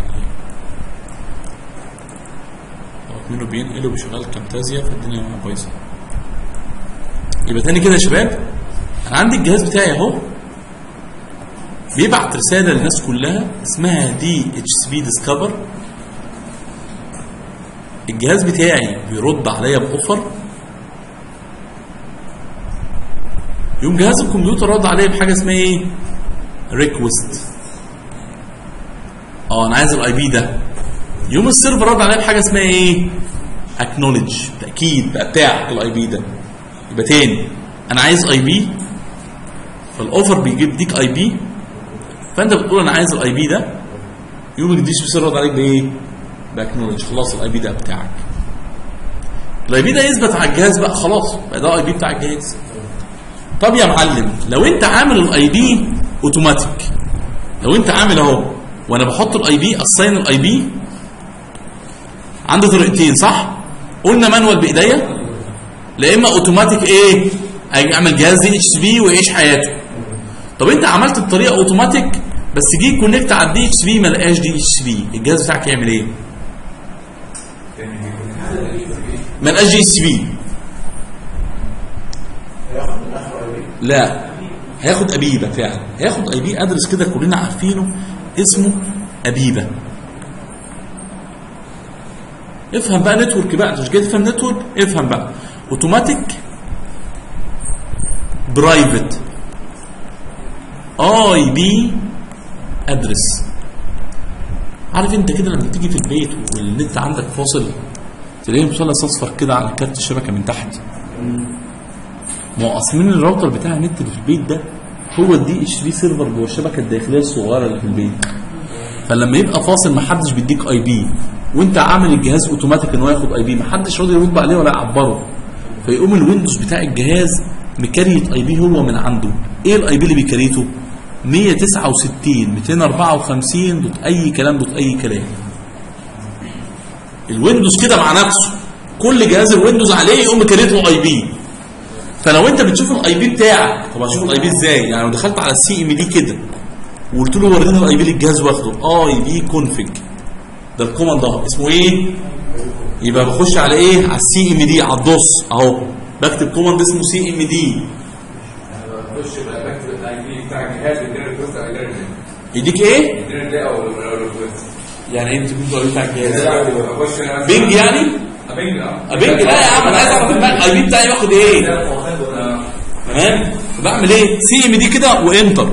هو منه بينقل وبيشغل كامتازيا فالدنيا معاه بايظه يبقى تاني كده يا شباب انا عندي الجهاز بتاعي اهو بيبعت رساله للناس كلها اسمها دي اتش سي بي ديسكفر الجهاز بتاعي بيرد عليا باوفر يقوم جهاز الكمبيوتر رد عليا بحاجه اسمها ايه ريكوست اه انا عايز الاي بي ده يوم السيرفر رد عليا بحاجه اسمها ايه اكنولج تاكيد بقى بتاعك الاي بي ده يبقى تاني انا عايز اي بي فالاوفر بيجيب يديك اي بي فانت بتقول انا عايز الاي بي ده يوم الديش بيصير رد عليك بايه باكنولج خلاص الاي بي ده بتاعك الاي بي ده يثبت على الجهاز بقى خلاص بقى ده اي بي بتاع الجهاز طب يا معلم لو انت عامل الاي بي اوتوماتيك لو انت عامل اهو وانا بحط الاي بي اساين الاي بي عندي طريقتين صح قلنا مانوال بايديا لا اما اوتوماتيك ايه اجي اعمل جهاز دي اتش بي ويعيش حياته طب انت عملت الطريقه اوتوماتيك بس جه كونكت على الدي اتش بي ما لقاش دي اتش بي الجهاز بتاعك يعمل ايه ما لقاش دي اتش بي لا هياخد ابيبه فعلا هياخد اي بي ادرس كده كلنا عارفينه اسمه ابيبه افهم بقى نتورك بقى انت مش جاي تفهم نتورك افهم بقى اوتوماتيك برايفت اي بي ادرس عارف انت كده لما تيجي في البيت والنت عندك فاصل تلاقيه مثلث اصفر كده على كارت الشبكه من تحت ما هو اصل من الراوتر بتاع النت اللي في البيت ده هو الدي اتش بي سيرفر جوه الشبكه الداخليه الصغيره اللي في البيت فلما يبقى فاصل ما حدش بيديك اي بي وانت عامل الجهاز اوتوماتيك ان هو ياخد اي بي ما حدش راضي يرد عليه ولا يعبره فيقوم الويندوز بتاع الجهاز مكريت اي بي هو من عنده ايه الاي بي اللي بيكريته 169 254 دوت اي كلام دوت اي كلام الويندوز كده مع نفسه كل جهاز الويندوز عليه يقوم مكريت له اي بي فلو انت بتشوف الاي بي بتاعك طب هشوف الاي بي ازاي يعني لو دخلت على السي ام دي كده وقلت له وريني الاي بي اللي الجهاز واخده اي بي كونفج ده الكوماند ده اسمه ايه يبقى بخش على ايه على السي ام دي على الدوس اهو بكتب كوماند اسمه سي ام دي بخش بقى بكتب الاي بي بتاع الجهاز يديني ريكوست او يديني يديك ايه يديني ده او ريكوست يعني ايه بتكون الاي بي بتاع الجهاز اخش انا بينج يعني بينج اه بينج لا يا عم انا عايز اعرف الاي بي بتاعي واخد ايه آه. تمام بعمل ايه سي ام دي كده وانتر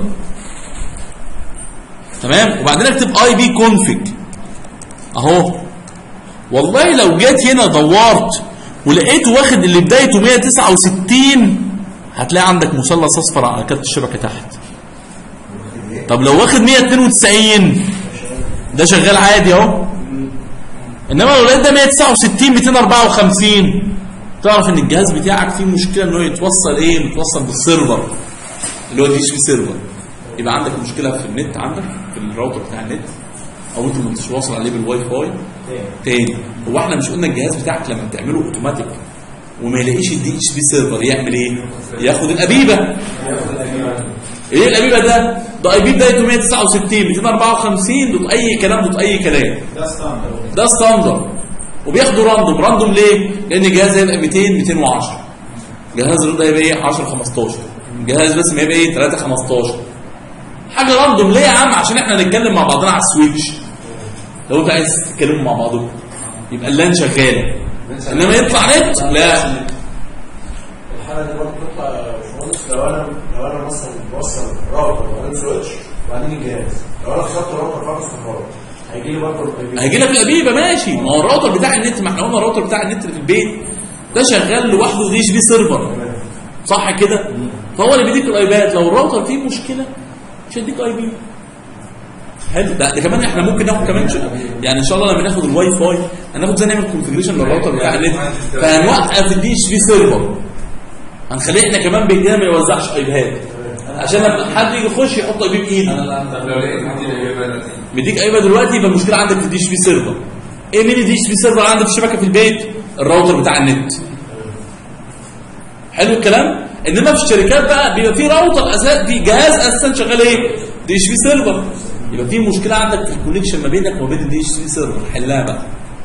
تمام وبعدين اكتب اي بي كونفج اهو والله لو جيت هنا دورت ولقيته واخد اللي بدايته 169 هتلاقي عندك مثلث اصفر على كارت الشبكه تحت طب لو واخد 192 ده شغال عادي اهو انما لو لقيت ده 169 254 تعرف ان الجهاز بتاعك فيه مشكله ان هو يتوصل ايه متوصل بالسيرفر اللي هو دي اتش بي سيرفر يبقى عندك مشكله في النت عندك في الراوتر بتاع النت او انت ما انتش واصل عليه بالواي فاي تاني هو احنا مش قلنا الجهاز بتاعك لما بتعمله اوتوماتيك وما يلاقيش الدي اتش بي سيرفر يعمل ايه ياخد الابيبه ايه الابيبه ده ده اي بي بدايته 169 254 دوت اي كلام دوت اي كلام ده ستاندرد ده ستاندرد وبياخدوا راندوم راندوم ليه لان الجهاز هيبقى 200 210 جهاز الرد هيبقى ايه 10 15 جهاز بس ما يبقى ايه 3 15 حاجه راندوم ليه يا عم عشان احنا نتكلم مع بعضنا على السويتش لو انت عايز تتكلموا مع بعضكم يبقى اللان شغاله انما يطلع نت لا الحاله دي برضه بتطلع يا باشمهندس لو انا لو انا مثلا بوصل راوتر وبعدين سويتش وبعدين الجهاز لو انا خسرت راوتر فاقص الكهرباء هيجي لي برضه ال- هيجي لك الابيبه ماشي ما هو الراوتر بتاع النت ما احنا قلنا الراوتر بتاع النت اللي في البيت ده شغال لوحده دي اتش بي سيرفر صح كده فهو اللي بيديك الايباد لو الراوتر فيه مشكله مش هيديك اي بي حلو ده, ده كمان احنا ممكن ناخد كمان شو يعني ان شاء الله لما ناخد الواي فاي هناخد ازاي نعمل كونفجريشن للراوتر بتاع النت فهنوقف الدي اتش بي سيرفر هنخليه احنا كمان بايدينا ما يوزعش ايباد عشان لما حد يجي يخش يحط اي بي بايده طب لو لقيت عندي الاجابه دلوقتي مديك ايباد دلوقتي يبقى المشكله عندك في الدي اتش بي سيرفر ايه مين دي اتش بي سيرفر عندي في الشبكه في البيت الراوتر بتاع النت حلو الكلام انما في الشركات بقى بيبقى في راوتر اساس في جهاز اساسا شغال ايه دي اتش بي سيرفر يبقى في مشكله عندك في الكونكشن ما بينك وما بين الدي اتش بي سيرفر حلها بقى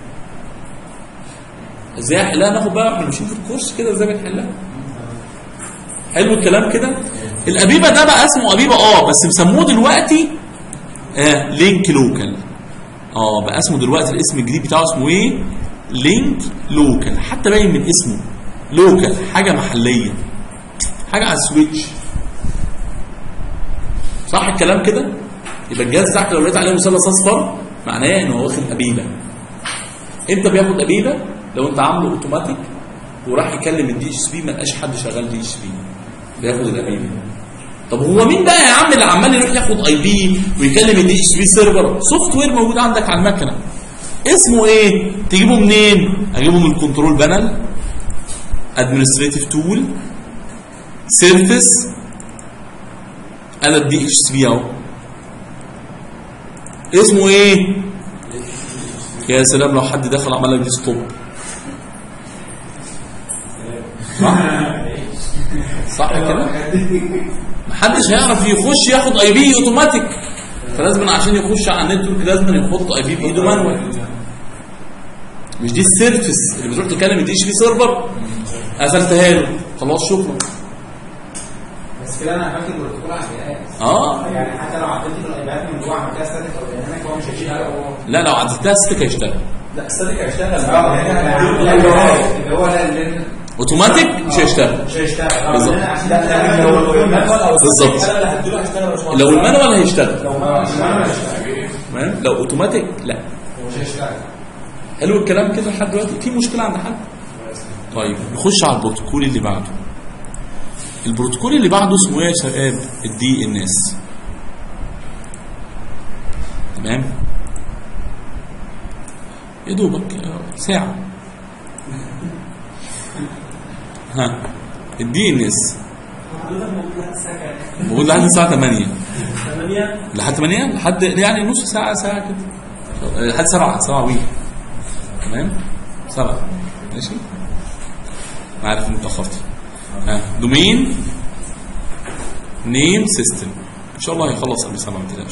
ازاي احلها ناخد بقى احنا ماشيين في الكورس كده ازاي بنحلها حلو الكلام كده الابيبه ده بقى اسمه ابيبه اه بس مسموه دلوقتي آه لينك لوكال اه بقى اسمه دلوقتي الاسم الجديد بتاعه اسمه ايه لينك لوكال حتى باين من اسمه لوكال حاجه محليه حاجه على السويتش صح الكلام كده يبقى الجهاز بتاعك لو لقيت عليه مثلث اصفر معناه ان هو واخد ابيبه امتى بياخد ابيبه لو انت عامله اوتوماتيك وراح يكلم الدي اتش بي ما لقاش حد شغال دي اتش بي بياخد الابيبه طب هو مين بقى يا عم اللي عمال يروح ياخد اي بي ويكلم الدي اتش بي سيرفر سوفت وير موجود عندك على المكنه اسمه ايه تجيبه منين اجيبه من الكنترول بانل ادمنستريتيف تول سيرفيس انا الدي اتش بي اهو اسمه ايه يا سلام لو حد دخل عمل لك دي ستوب صح صح كده محدش هيعرف يخش ياخد اي بي اوتوماتيك فلازم عشان يخش على النتورك لازم يحط اي بي بايده مانوال مش دي السيرفيس اللي بتروح تكلم الدي اتش بي سيرفر قفلتها له خلاص شكرا بس كده انا عملت البروتوكول على الجهاز اه يعني حتى لو عدلت في الايباد من جوه عملتها ستاتيك او دايناميك هو مش هيشتغل هو لا لو عدلتها ستيك هيشتغل لا السادك هيشتغل اه يعني اللي هو اللي هو اللي اوتوماتيك مش هيشتغل مش هيشتغل بالظبط. لا عشان لا لا لو المانوال او بالظبط. السادك اللي هديله هيشتغل يا باشمهندس. لو المانوال هيشتغل لو المانوال هيشتغل تمام لو اوتوماتيك لا مش هيشتغل حلو الكلام كده لحد دلوقتي في مشكله عند حد طيب نخش على البروتوكول اللي بعده البروتوكول اللي بعده اسمه ايه يا شباب الدي ان اس تمام يا دوبك آه، ساعه ها الدي ان اس حضرتك موجود لحد الساعة كام؟ موجود لحد الساعه 8 8 لحد 8 لحد يعني نص ساعة ساعة كده لحد 7 7 وي تمام 7 ماشي ما عارف انك اتأخرت ها دومين نيم سيستم ان شاء الله هيخلص قبل 7 ما تقلقش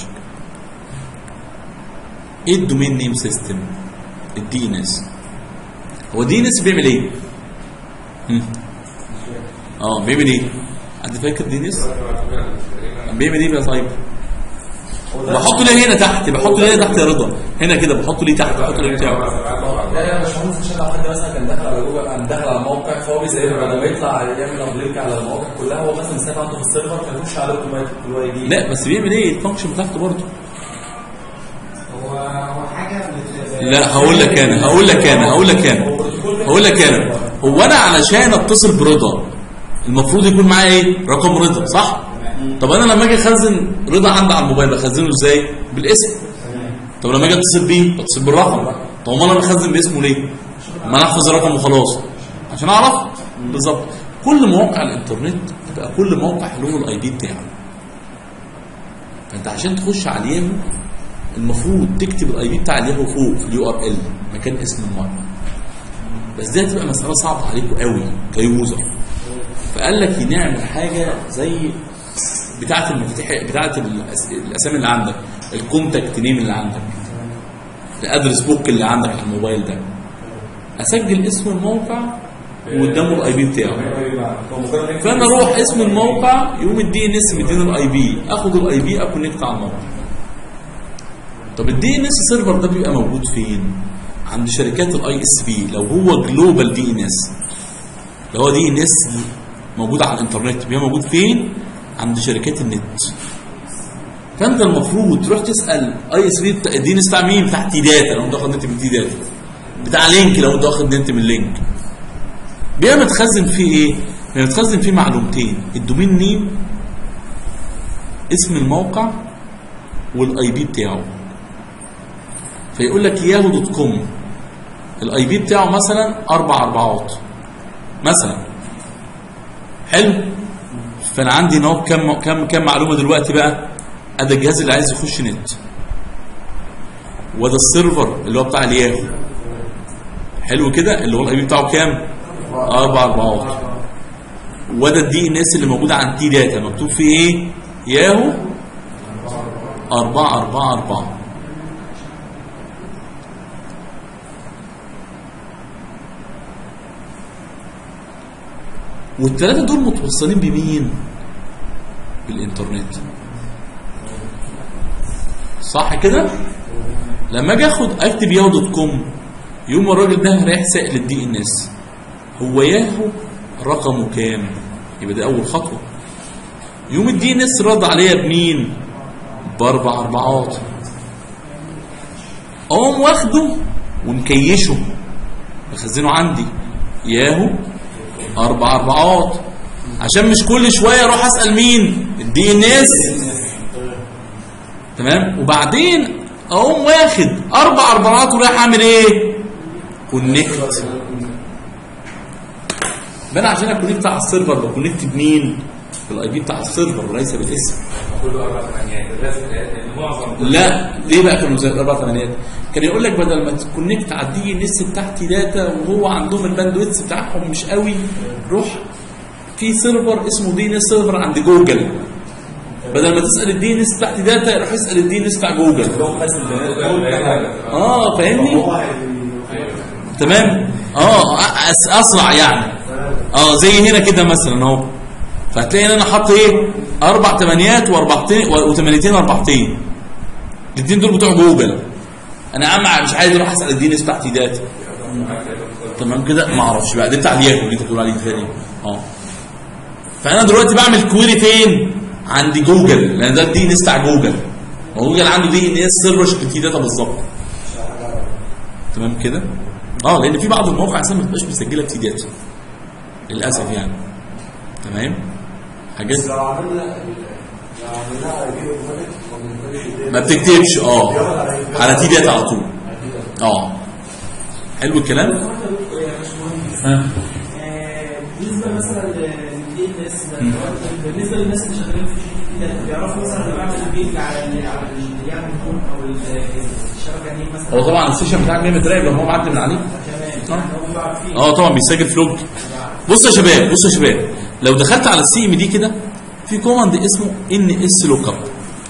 ايه الدومين نيم سيستم الدي ان اس هو الدي ان اس بيعمل ايه هم. اه بيعمل ايه حد فاكر دي ان اس بيعمل ايه بقى طيب بحطه ليه هنا تحت بحطه ليه تحت يا رضا هنا كده بحطه ليه تحت بحطه ليه بتاعه لا لا مش مهندس عشان لو حد مثلا كان دخل على جوجل كان دخل على موقع فهو بيزايد بدل ما يطلع يعمل ابلينك على المواقع كلها هو مثلا ساب عنده في السيرفر فيخش على اوتوماتيك اللي هو يجي لا بس بيعمل ايه الفانكشن بتاعته برضه هو هو حاجه بت- لا هقول لك انا هقول لك انا هقول لك انا هقول لك انا هو انا علشان اتصل برضا المفروض يكون معايا ايه رقم رضا صح طب انا لما اجي اخزن رضا عندي على الموبايل بخزنه ازاي بالاسم طب لما اجي اتصل بيه بتصل بالرقم طب ما انا بخزن باسمه ليه ما انا احفظ الرقم وخلاص عشان اعرف بالظبط كل مواقع الانترنت تبقى كل موقع له الاي بي بتاعه فانت عشان تخش على الياهو المفروض تكتب الاي بي بتاع الياهو فوق في اليو ار ال مكان اسم الموقع بس دي هتبقى مساله صعبه عليكم قوي كيوزر فقال لك نعمل حاجه زي بتاعه المفاتيح بتاعه الأس- الاسامي اللي عندك الكونتاكت نيم اللي عندك الادرس بوك اللي عندك على الموبايل ده اسجل اسم الموقع وقدامه الاي بي بتاعه فانا اروح اسم الموقع يقوم الدي ان اس مديني الاي بي اخد الاي بي اكونكت على الموقع طب الدي ان اس سيرفر ده بيبقى موجود فين عند شركات الاي اس بي لو هو جلوبال دي ان اس لو هو دي ان اس موجود على الانترنت بيبقى موجود فين عند شركات النت فانت المفروض تروح تسال اي اس بي دي ان اس بتاع مين بتاع تي داتا لو انت واخد نت من تي داتا بتاع لينك لو انت واخد نت من لينك بيبقى متخزن فيه ايه بيبقى متخزن فيه معلومتين الدومين نيم اسم الموقع والاي بي بتاعه فيقول لك ياهو دوت كوم الاي بي بتاعه مثلا اربع اربعات مثلا حلو فانا عندي ان هو كم كم كم معلومه دلوقتي بقى ادي الجهاز اللي عايز يخش نت وده السيرفر اللي هو بتاع الياهو حلو كده اللي هو الاي بي بتاعه كام اربع اربعات وده الدي ان اس اللي موجود عن تي داتا مكتوب فيه ايه ياهو أربعة أربعة أربعة والثلاثة دول متوصلين بمين؟ بالإنترنت صح كده؟ لما اجي اخد اكتب ياهو دوت كوم يوم الراجل ده رايح سائل الدي ان اس هو ياهو رقمه كام؟ يبقى ده اول خطوه يوم الدي ان اس رد عليا بمين؟ باربع اربعات اقوم واخده ومكيشه بخزنه عندي ياهو اربع اربعات عشان مش كل شويه اروح اسال مين الدي ان اس تمام وبعدين اقوم واخد اربع اربعات ورايح اعمل ايه كونكت انا عشان اكونكت على السيرفر بكونكت بمين بالاي بي بتاع السيرفر وليس بالاسم كله اربع ثمانيات الرسم المعظم لا ليه بقى كانوا زي الاربع ثمانيات كان يقول لك بدل ما تكونكت على الدي ان اس بتاعتي داتا وهو عندهم الباندويتس بتاعهم مش قوي روح في سيرفر اسمه دي ان اس سيرفر عند جوجل بدل ما تسال الدي ان اس بتاعتي داتا روح اسال الدي ان اس بتاع جوجل اه فاهمني تمام اه أس اسرع يعني اه زي هنا كده مثلا اهو فهتلاقي ان انا حاطط ايه اربع ثمانيات واربعتين وثمانيتين اربعتين الاثنين دول بتوع جوجل انا عم مش عايز اروح اسال الدي ان اس بتاعتي داتا تمام كده ما اعرفش بقى دي بتاع الياهو اللي انت بتقول عليه تاني اه فانا دلوقتي بعمل كويري فين عند جوجل لان ده الدي ان اس بتاع جوجل وجوجل عنده دي ان اس سيرفر شبه تي داتا بالظبط تمام كده اه لان في بعض المواقع اصلا ما بتبقاش مسجله تي داتا للاسف يعني تمام حاجات بس لو عملنا لو عملناها ريفيو اوتوماتيك ما بنكتبش الداتا. ما بتكتبش اه بياخد على على تي داتا على طول اه حلو الكلام يا باشمهندس ها آه، بالنسبه مثلا للدي ان اس ده بالنسبه للناس اللي شغالين في شركه كده بيعرفوا مثلا لما اعمل بيج على ال على ال- يعني الهوم او ال- الشبكه دي مثلا هو طبعا السيشن بتاعك 100 متراقب لو هو معدي من عليه كمان يعني هم بيبقوا عارفين اه طبعا بيسجل في لوج بصوا يا شباب بصوا يا شباب لو دخلت على السي ام دي كده في كوماند اسمه ان اس لوك اب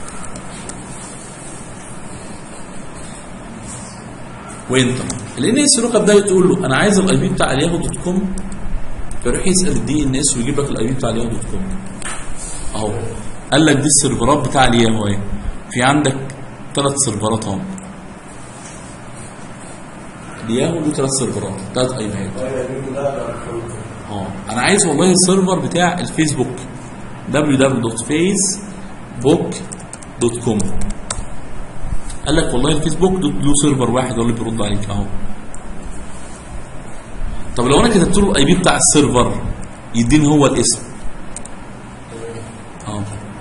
وانتر الان اس لوك اب ده تقول له انا عايز الاي بي بتاع الياهو دوت كوم فيروح يسال الدي ان اس ويجيب لك الاي بي بتاع الياهو دوت كوم اهو قال لك دي السيرفرات بتاع الياهو اهي في عندك ثلاث سيرفرات اهو الياهو له ثلاث سيرفرات ثلاث اي بيات اه انا عايز والله السيرفر بتاع الفيسبوك www.facebook.com قال لك والله الفيسبوك دوت له سيرفر واحد هو اللي بيرد عليك اهو طب لو انا كتبت له الاي بي بتاع السيرفر يديني هو الاسم اه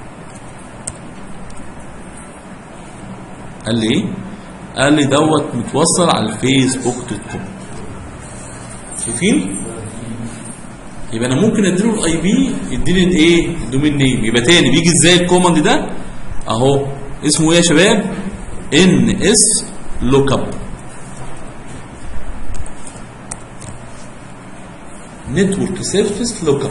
قال لي ايه قال لي دوت متوصل على الفيسبوك دوت كوم شايفين يبقى انا ممكن اديله الاي بي يديني الايه الدومين نيم يبقى تاني بيجي ازاي الكوماند ده اهو اسمه ايه يا شباب ان اس لوك اب نتورك سيرفيس لوك اب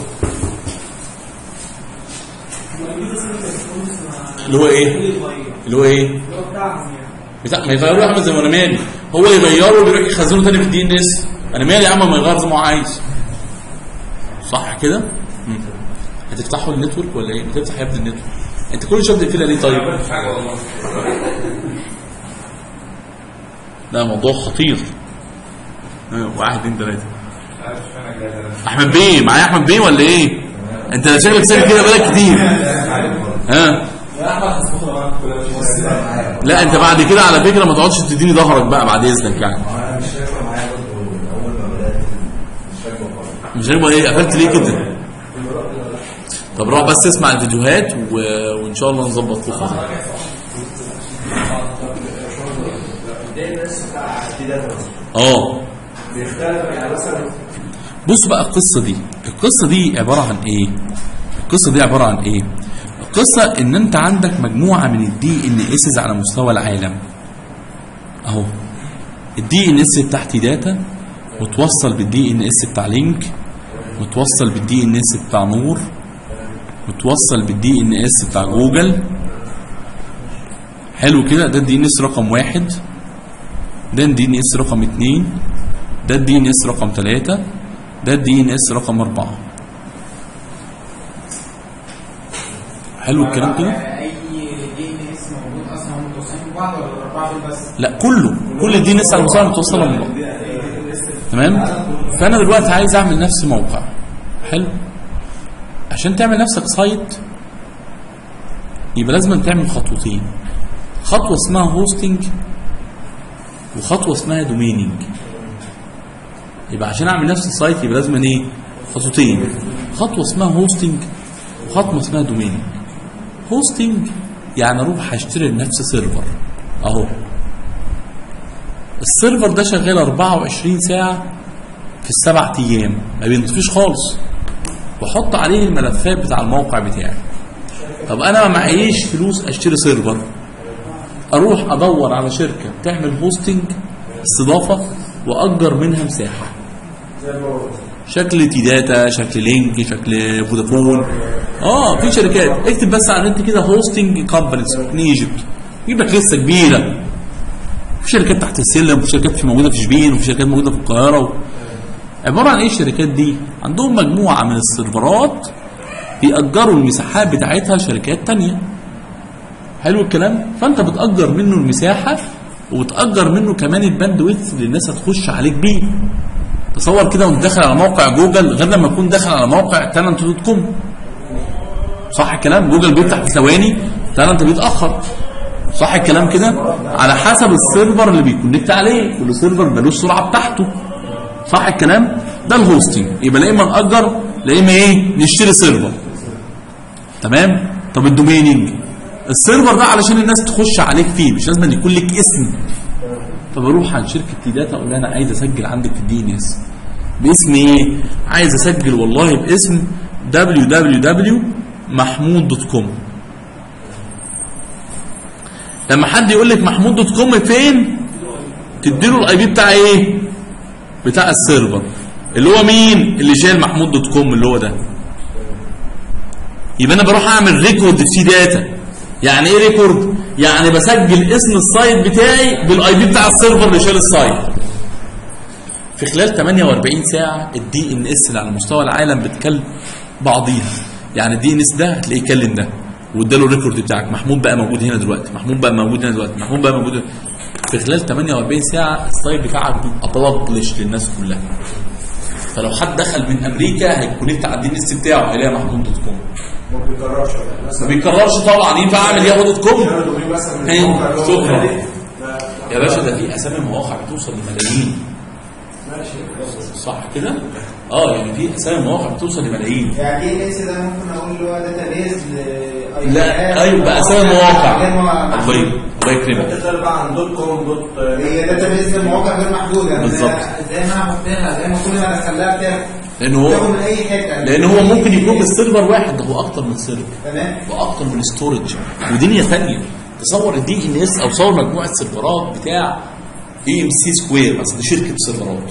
اللي هو ايه اللي هو ايه اللي هو بتاعهم يعني بتاع ما يغيروا احمد زي ما انا مالي هو يغيره وبيروح يخزنه تاني في الدي ان اس انا مالي يا عم ما يغير زي ما هو عايز صح كده مم. هتفتحوا النتورك ولا ايه بتفتح يا ابني النتورك انت كل شويه بتقفلها ليه طيب مش حاجه والله لا موضوع خطير ها، واحد اتنين تلاته عارف انا جاهز احمد بيه معايا احمد بيه ولا ايه انت شكلك ساكت كده بقالك كتير ها لا انت بعد كده على فكره ما تقعدش تديني ظهرك بقى بعد اذنك يعني انا مش فاكر معايا برضه اول ما بدات مش فاكر خالص مش هيبقى ايه قفلت ليه كده طب روح بس اسمع الفيديوهات و... وان شاء الله نظبط كل حاجه الدي اس بتاع دي داتا اه بيختلف يعني مثلا بص بقى القصه دي القصه دي عباره عن ايه القصه دي عباره عن ايه القصه ان انت عندك مجموعه من الدي ان اسز على مستوى العالم اهو الدي ان اس بتاعتي داتا وتوصل بالدي ان اس بتاع لينك وتوصل بالدي ان اس بتاع نور وتوصل بالدي ان اس بتاع جوجل حلو كده ده الدي ان اس رقم واحد ده الدي ان اس رقم اتنين ده الدي ان اس رقم تلاتة ده الدي ان اس رقم اربعة حلو الكلام كده اي دي ان اس موجود اصلا هم متوصلين ببعض ولا الاربعه دول بس؟ لا كله كل الدي ان اس على المستوى متوصله ببعض تمام فانا دلوقتي عايز اعمل نفسي موقع حلو عشان تعمل نفسك سايت يبقى لازم تعمل خطوتين خطوه اسمها هوستنج وخطوه اسمها دوميننج يبقى عشان اعمل نفسي سايت يبقى لازم ايه خطوتين خطوه اسمها هوستنج وخطوه اسمها دوميننج هوستنج يعني اروح اشتري لنفسي سيرفر اهو السيرفر ده شغال 24 ساعة في السبع أيام ما بينطفيش خالص واحط عليه الملفات بتاع الموقع بتاعي طب أنا ما معيش فلوس أشتري سيرفر أروح أدور على شركة بتعمل هوستنج استضافة وأجر منها مساحة شكل تي داتا شكل لينك شكل فودافون اه في شركات اكتب بس على النت كده هوستنج كومبانيز ان ايجيبت يجيب لك لسه كبيره في شركات تحت السلم وفي شركات في موجوده في شبين وفي شركات موجوده في القاهره و... عباره عن ايه الشركات دي؟ عندهم مجموعه من السيرفرات بيأجروا المساحات بتاعتها لشركات تانية حلو الكلام؟ فانت بتأجر منه المساحه وبتأجر منه كمان الباندويث اللي الناس هتخش عليك بيه تصور كده وانت داخل على موقع جوجل غير لما تكون داخل على موقع تالنت دوت كوم صح الكلام جوجل بيفتح في ثواني تالنت بيتاخر صح الكلام كده على حسب السيرفر اللي بيكونكت عليه كل سيرفر ملوش السرعه بتاعته صح الكلام ده الهوستنج يبقى لا اما ناجر لا اما ايه نشتري سيرفر تمام طب الدوميننج السيرفر ده علشان الناس تخش عليك فيه مش لازم أن يكون لك اسم فبروح على شركه تي داتا اقول لها انا عايز اسجل عندك في الدي ان اس باسم ايه عايز اسجل والله باسم www.mahmoud.com لما حد يقول لك محمود دوت كوم فين تديله الاي بي بتاع ايه بتاع السيرفر اللي هو مين اللي شايل محمود دوت كوم اللي هو ده يبقى انا بروح اعمل ريكورد في تي داتا يعني ايه ريكورد يعني بسجل اسم السايت بتاعي بالاي بي بتاع السيرفر اللي شايل السايت في خلال 48 ساعه الدي ان اس اللي على مستوى العالم بتكلم بعضيها يعني الدي ان اس ده هتلاقيه يكلم ده واداله الريكورد بتاعك محمود بقى موجود هنا دلوقتي محمود بقى موجود هنا دلوقتي محمود بقى موجود هنا. في خلال 48 ساعه السايت بتاعك بيبقى ببلش للناس كلها فلو حد دخل من امريكا هيكونكت على الدي ان اس بتاعه هيلاقي محمود دوت كوم ما بيكررش ما مثلا بيكررش طبعا ينفع اعمل ياهو دوت كوم شغل دومين مثلا من هي، الموقع اللي هو شكرا. عليه. يا باشا ده في اسامي مواقع بتوصل لملايين ماشي صح كده؟ اه يعني في اسامي مواقع بتوصل لملايين يعني دي ان اس ده ممكن اقول اللي هو داتا بيز لا ايوه بقى اسامي مواقع الله يك- الله يكرمك تختار بقى عن دوت كوم دوت هي داتا بيز لمواقع غير محدوده بالظبط. زي ما انا احطها زي ما كل ما ادخلها بتاعت لان هو تاخد من اي حته لان هو ممكن يكون من سيرفر واحد ده هو اكتر من سيرفر تمام واكتر من ستورج ودنيا ثانيه تصور الدي ان اس او تصور مجموعه سيرفرات بتاع اي ام سي سكوير مثلا دي شركه سيرفرات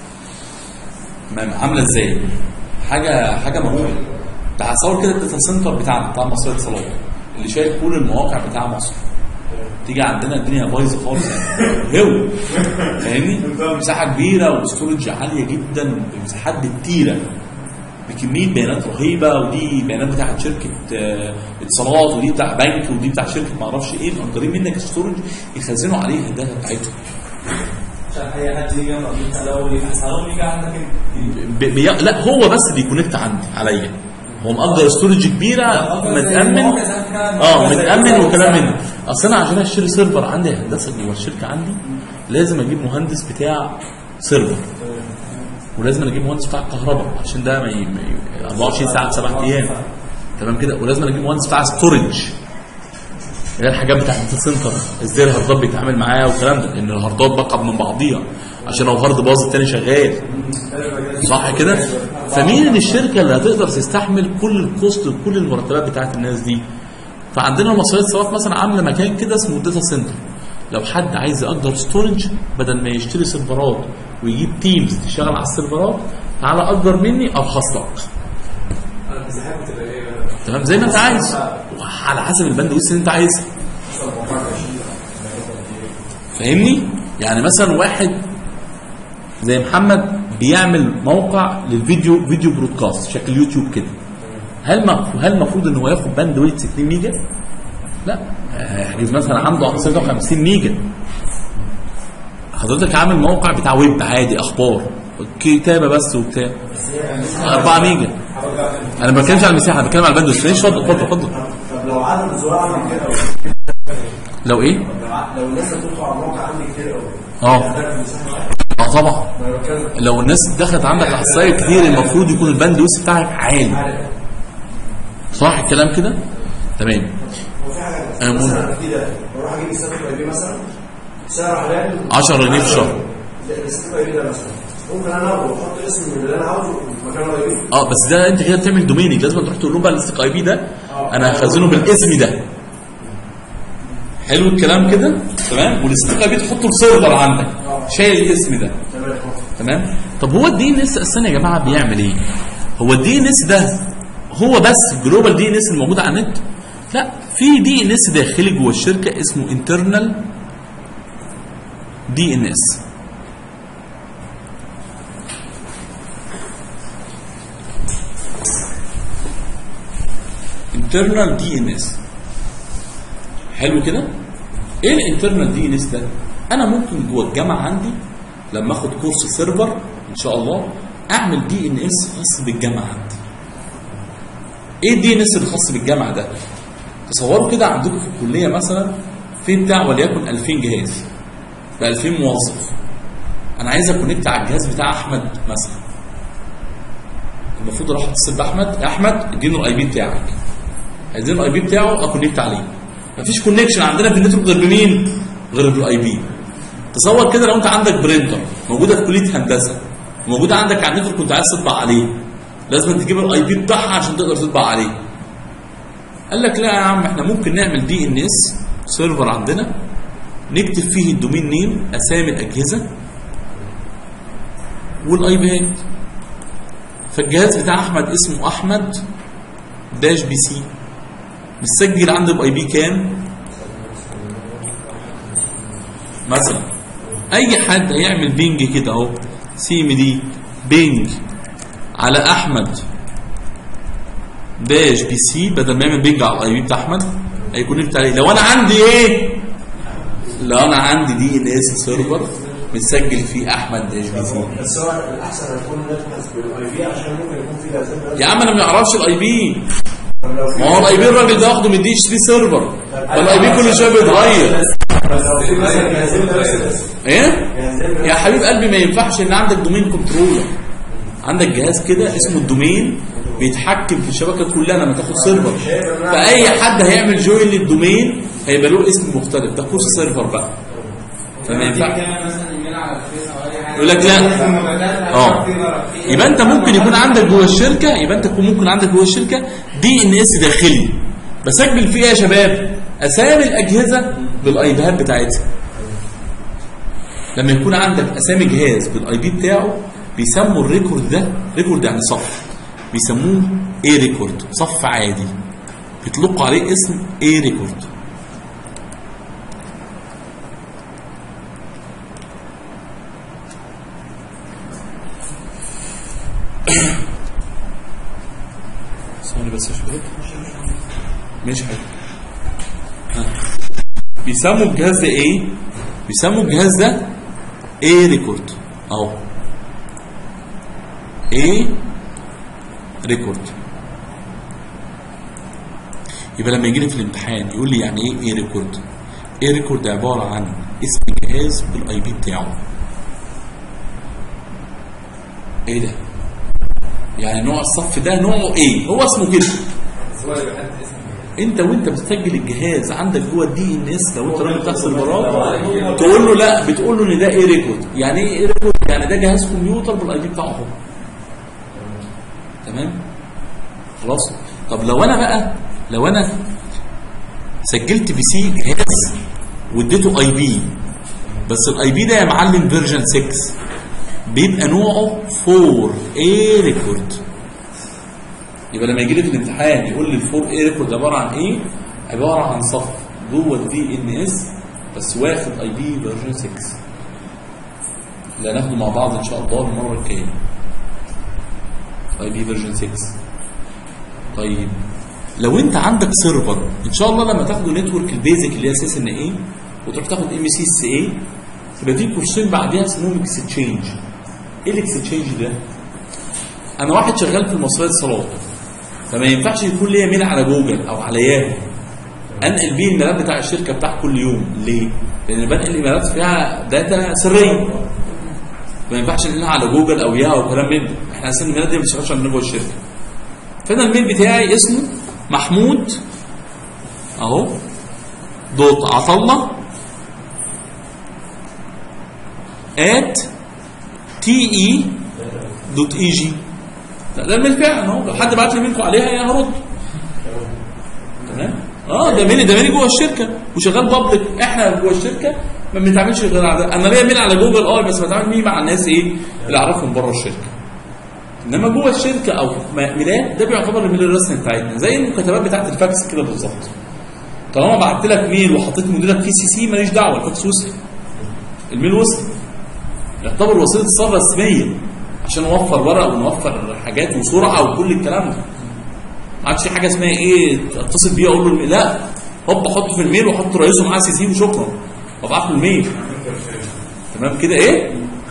تمام عامله ازاي؟ حاجه حاجه مهوله ده هتصور كده الداتا سنتر بتاعنا بتاع مصرية اتصالات اللي شايل كل المواقع بتاع مصر تيجي عندنا الدنيا بايظه خالص يعني هو فاهمني؟ مساحه كبيره وستورج عاليه جدا بمساحات كتيره بكميه بيانات رهيبه ودي بيانات بتاعت شركه آه، اتصالات ودي بتاع بنك ودي بتاع شركه ما اعرفش ايه مأجرين منك ستورج يخزنوا عليها الداتا بتاعتهم عشان اي حد يجي يقرا انت لو يبحث عنهم يجي عندك انت بي... بي... لا هو بس بيكونكت عندي عليا هو مأجر ستورج كبيره متأمن اه متأمن وكلام من ده. اصل انا عشان اشتري سيرفر عندي هندسه جوه الشركه عندي لازم اجيب مهندس بتاع سيرفر ولازم اجيب مهندس بتاع كهرباء عشان ده ما ي... ما ي... 24 ساعه 7 ايام تمام كده ولازم اجيب مهندس بتاع ستورج اللي هي الحاجات بتاعت الداتا سنتر ازاي الهاردات بيتعامل معاها والكلام ده لان الهاردات بقى من بعضيها عشان لو هارد باظ التاني شغال صح كده فمين الشركه اللي هتقدر تستحمل كل الكوست وكل المرتبات بتاعت الناس دي فعندنا مصرية اتصالات مثلا عامله مكان كده اسمه داتا سنتر لو حد عايز يأجر ستورج بدل ما يشتري سيرفرات ويجيب تيمز تشتغل على السيرفرات تعالى اكبر مني ارخص لك المساحات بتبقى ايه تمام زي ما انت عايز على حسب البند ويس اللي انت عايزه مثلا موقع 20 فاهمني يعني مثلا واحد زي محمد بيعمل موقع للفيديو فيديو برودكاست شكل يوتيوب كده هل ما هل المفروض ان هو ياخد باند ويت 60 ميجا لا هيحجز مثلا عنده 56 ميجا حضرتك عامل موقع بتاع ويب عادي اخبار كتابه بس وبتاع 4 ميجا انا ما بتكلمش على المساحه انا بتكلم على الباند ويت اتفضل اتفضل اتفضل طب لو عدد الزراعه من كده لو ايه؟ لو ع- لو الناس اللي بتدخل على الموقع عندي كتير قوي اه هتعرف المساحه واحده اه طبعا ما انا بتكلم لو الناس دخلت عندك على السايت كتير المفروض يكون الباند ويس بتاعك عالي صح الكلام كده تمام هو في حاجه آه، ممكن. مثلا في ده بروح اجيب السيرفر اي بي مثلا سعر حاليا 10 جنيه في الشهر السيرفر اي بي ده مثلا ممكن انا اخده واحط اسم من اللي انا عاوزه في مكان الاي بي اه بس ده انت كده بتعمل دوميننج لازم تروح تقول له بقى الاستيك اي بي ده انا هخزنه بالاسم ده حلو الكلام كده تمام والاستيك اي بي تحطه في سيرفر عندك شايل الاسم ده تمام تمام طب هو الدي ان اس اساسا يا جماعه بيعمل ايه هو الدي ان اس ده هو بس الجلوبال دي ان اس الموجود على النت لا في دي ان اس داخلي جوه الشركه اسمه انترنال دي ان اس انترنال دي ان اس حلو كده ايه الانترنال دي ان اس ده انا ممكن جوه الجامعه عندي لما اخد كورس سيرفر ان شاء الله اعمل دي ان اس خاص بالجامعه عندي ايه الدي ان اس الخاص بالجامعه ده تصوروا كده عندكم في الكليه مثلا في بتاع وليكن 2000 جهاز ب 2000 موظف انا عايز اكونكت على الجهاز بتاع احمد مثلا المفروض اروح اتصل باحمد يا احمد اديني الاي بي بتاعك عايزين الاي بي بتاعه اكونكت عليه مفيش كونكشن عندنا في النتورك غير بمين غير بالاي بي تصور كده لو انت عندك برينتر موجوده في كليه هندسه وموجوده عندك على النتورك كنت عايز تطبع عليه لازم تجيب الاي بي بتاعها عشان تقدر تطبع عليه قال لك لا يا عم احنا ممكن نعمل دي ان اس سيرفر عندنا نكتب فيه الدومين نيم اسامي الاجهزه والاي بيات فالجهاز بتاع احمد اسمه احمد داش بي سي متسجل عنده باي بي كام مثلا اي حد هيعمل بينج كده اهو سي ام دي بينج على احمد داش بي سي بدل ما يعمل بينج على الاي بي بتاع احمد هيكونكت عليه لو انا عندي ايه لو انا عندي دي ان اس سيرفر متسجل فيه احمد داش بي سي بس هو الاحسن هيكون نبحث بالاي بي عشان ممكن يكون في لازم يا عم انا ما يعرفش الاي بي طب لو في ما هو الاي بي الراجل ده واخده من دي اتش 3 سيرفر فالاي بي كل شويه بيتغير بس لو في مثلا جهازين بس ايه جهازين يا حبيب قلبي ما ينفعش ان عندك دومين كنترولر عندك جهاز كده اسمه الدومين بيتحكم في الشبكه كلها لما تاخد سيرفر فاي حد هيعمل جوين للدومين هيبقى له اسم مختلف ده كورس سيرفر بقى فما ينفعش مثلا ايميل على الفيس او اي حاجه يقول لك لا اه يبقى انت ممكن يكون عندك جوه الشركه يبقى انت يكون ممكن عندك جوه الشركه دي ان اس داخلي بسجل فيه ايه يا شباب اسامي الاجهزه بالايبيهات بتاعتها لما يكون عندك اسامي جهاز بالاي بي بتاعه بيسموا الريكورد ده ريكورد يعني صف بيسموه ايه ريكورد صف عادي بيطلقوا عليه اسم ايه ريكورد ثواني بس يا شباب ماشي حاجة ها. بيسموا الجهاز ده ايه بيسموا الجهاز ده ايه ريكورد اهو ايه ريكورد يبقى لما يجي لي في الامتحان يقول لي يعني ايه ايه ريكورد ايه ريكورد عباره عن اسم الجهاز بالاي بي بتاعه ايه ده يعني نوع الصف ده نوعه ايه هو اسمه كده هو اللي بيحدد اسم انت وانت بتسجل الجهاز عندك جوه الدي ان اس لو انت راجل بتاع سيرفرات تقول له لا بتقول له ان ده ايه ريكورد يعني ايه ايه ريكورد يعني ده جهاز كمبيوتر بالاي دي بتاعه هو تمام خلاص طب لو انا بقى لو انا سجلت في سي جهاز واديته اي بي بس الاي بي ده يا معلم فيرجن 6 بيبقى نوعه 4 A ريكورد يبقى لما يجي لي في الامتحان يقول لي الفور اي ريكورد عباره عن ايه؟ عباره عن صف جوه الدي ان اس بس واخد اي بي فيرجن 6 اللي هناخده مع بعض ان شاء الله المره الجايه اي بي فيرجن 6 طيب لو انت عندك سيرفر ان شاء الله لما تاخدوا نتورك البيزك اللي هي اساس ان ايه وتروح تاخد ام سي اس اي يبقى في كورسين بعديها اسمهم اكستشينج ايه الاكستشينج ده؟ انا واحد شغال في المصريه اتصالات فما ينفعش يكون ليا ميل على جوجل او على ياهو انقل بيه الميلاد بتاع الشركه بتاع كل يوم ليه؟ لان بنقل ايميلات فيها داتا سريه ما ينفعش ننقلها على جوجل او ياهو او كلام من ده احنا اساسا الميلاد دي ما بتشتغلش عندنا جوه الشركه فانا الميل بتاعي اسمه محمود اهو دوت عطله ات تي اي دوت اي جي ده ده الميل فعلا اهو لو حد بعت لي منكم عليها يا هرد تمام اه ده ميلي ده ميلي جوه الشركه وشغال بابليك احنا جوه الشركه ما بنتعاملش غير على ده انا ليا ميل على جوجل اه بس بتعامل مين مع الناس ايه اللي اعرفهم بره الشركه انما جوه الشركه او ميلاد ده بيعتبر الميل الرسمي بتاعتنا زي المكاتبات بتاعت الفاكس كده بالظبط طالما بعت لك ميل وحطيت مديرك في سي سي ماليش دعوه الفاكس وصل الميل وصل يعتبر وسيله اتصال رسميه عشان نوفر ورق ونوفر حاجات وسرعه وكل الكلام ده ما عادش في حاجه اسمها ايه اتصل بيه اقول له الميل. لا هوب احطه في الميل واحط رئيسه معاه سي سي وشكرا وابعت له الميل تمام كده ايه؟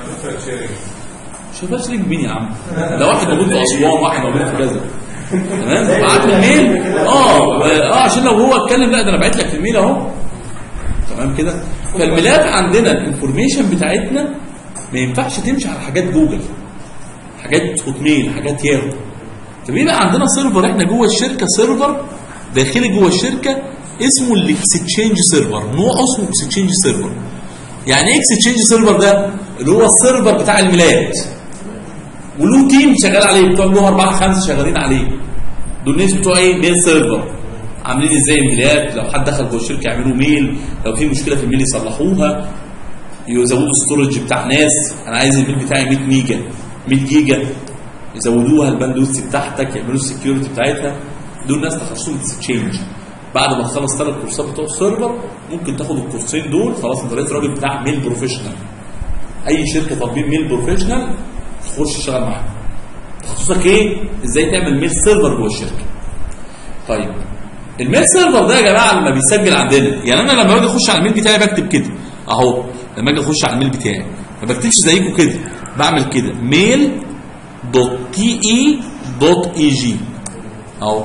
شباب شريك مين يا عم؟ ده واحد موجود في اسوان واحد موجود في كذا تمام بعت له الميل اه اه عشان لو هو اتكلم لا ده انا بعت لك في الميل اهو تمام كده فالميلاد عندنا الانفورميشن بتاعتنا ما ينفعش تمشي على حاجات جوجل حاجات هوت ميل حاجات ياهو فبيبقى عندنا سيرفر احنا جوه الشركه سيرفر داخلي جوه الشركه اسمه الاكستشينج سيرفر نوعه اسمه اكستشينج سيرفر يعني ايه اكستشينج سيرفر ده اللي هو السيرفر بتاع الميلاد وله تيم شغال عليه بتوع له اربعه خمسه شغالين عليه دول الناس بتوع ايه ميل سيرفر عاملين ازاي الميلاد لو حد دخل جوه الشركه يعملوا ميل لو في مشكله في الميل يصلحوها يزودوا ستورج بتاع ناس انا عايز الميل بتاعي 100 ميجا 100 جيجا يزودوها الباندويث بتاعتك يعملوا السكيورتي بتاعتها دول ناس تخصصهم اكستشينج بعد ما تخلص ثلاث كورسات بتوع السيرفر ممكن تاخد الكورسين دول خلاص انت بقيت راجل بتاع ميل بروفيشنال اي شركه تطبيق ميل بروفيشنال تخش تشتغل معاها تخصصك ايه ازاي تعمل ميل سيرفر جوه الشركه طيب الميل سيرفر ده يا جماعه لما بيسجل عندنا يعني انا لما باجي اخش على الميل بتاعي بكتب كده اهو لما اجي اخش على الميل بتاعي ما بكتبش زيكم كده بعمل كده ميل دوت تي اي دوت اي جي اهو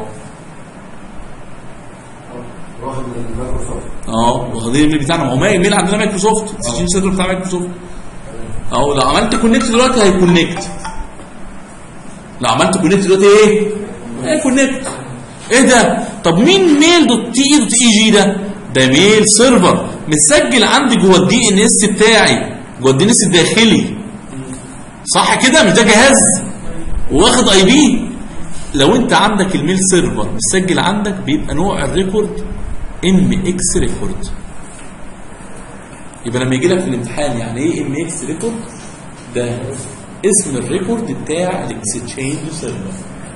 واخد من المايكروسوفت اه واخدين الميل بتاعنا ما هو ما- الميل عندنا مايكروسوفت السيستم سيرفر بتاع مايكروسوفت اهو لو عملت كونكت دلوقتي هيكونكت لو عملت كونكت دلوقتي ايه؟ هيكونكت ايه ده؟ طب مين ميل دوت تي اي دوت اي جي ده؟ ده ميل سيرفر متسجل عندي جوه الدي ان اس بتاعي جوه الدي ان اس الداخلي صح كده مش ده جهاز واخد اي بي لو انت عندك الميل سيرفر مسجل عندك بيبقى نوع الريكورد ام اكس ريكورد يبقى لما يجي لك في الامتحان يعني ايه ام اكس ريكورد ده اسم الريكورد بتاع الاكستشينج سيرفر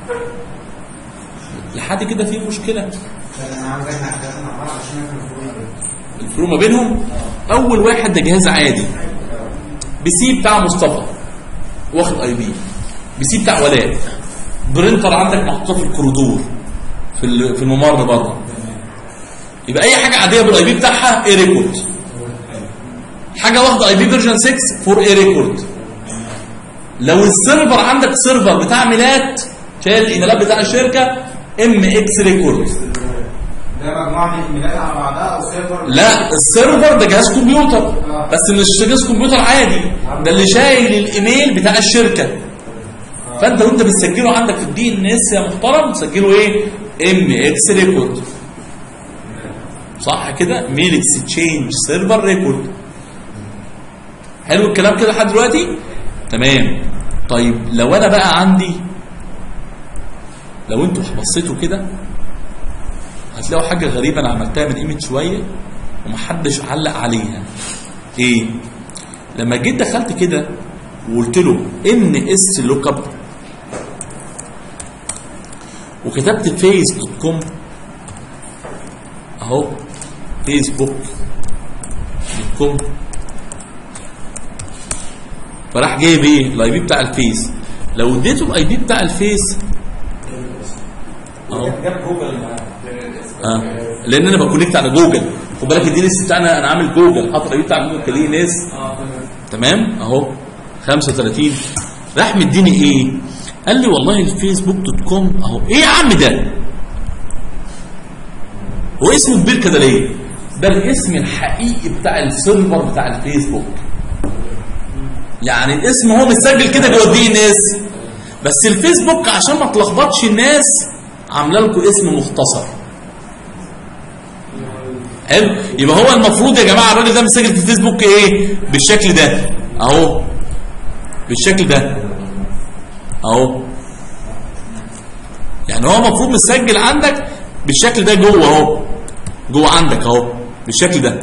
لحد كده في مشكله انا عاوز اجمع حاجات مع بعض عشان افهم الفروق بينهم. الفروق ما بينهم اول واحد ده جهاز عادي بي سي بتاع مصطفى واخد اي بي بي سي بتاع ولاء برينتر عندك محطوطه في الكوريدور في ال- في الممر بره يبقى اي حاجه عاديه بالاي بي بتاعها اي ريكورد حاجه واخده اي بي فيرجن 6 فور اي ريكورد لو السيرفر عندك سيرفر بتاع ميلاد شايل الايميلات بتاع الشركه ام اكس ريكورد ده مجموعه من الايميلات على بعضها او سيرفر لا السيرفر ده جهاز كمبيوتر بس مش جهاز كمبيوتر عادي ده اللي شايل الايميل بتاع الشركه فانت وانت بتسجله عندك في الدي ان اس يا محترم تسجله ايه ام اكس ريكورد صح كده ميل اكستشينج سيرفر ريكورد حلو الكلام كده لحد دلوقتي تمام طيب لو انا بقى عندي لو انتوا بصيتوا كده هتلاقوا حاجة غريبة أنا عملتها من قيمة شوية ومحدش علق عليها إيه؟ لما جيت دخلت كده وقلت له ان اس لوك اب وكتبت فيس دوت كوم اهو فيسبوك دوت كوم فراح جايب ايه الاي بي بتاع الفيس لو اديته الاي بي بتاع الفيس اهو جاب جوجل معاه اه لان انا بكونكت على جوجل خد بالك الدي اس بتاعنا انا عامل جوجل حاطط الاي بي بتاع جوجل كليه ناس اه تمام اهو 35 راح مديني ايه قال لي والله الفيسبوك دوت كوم اهو ايه يا عم ده هو اسمه كبير كده ليه ده الاسم الحقيقي بتاع السيرفر بتاع الفيسبوك يعني الاسم هو متسجل كده جوه الدي ان اس بس الفيسبوك عشان ما تلخبطش الناس عامله لكم اسم مختصر حلو يبقى هو المفروض يا جماعه الراجل ده مسجل في الفيسبوك ايه بالشكل ده اهو بالشكل ده اهو يعني هو المفروض مسجل عندك بالشكل ده جوه اهو جوه عندك اهو بالشكل ده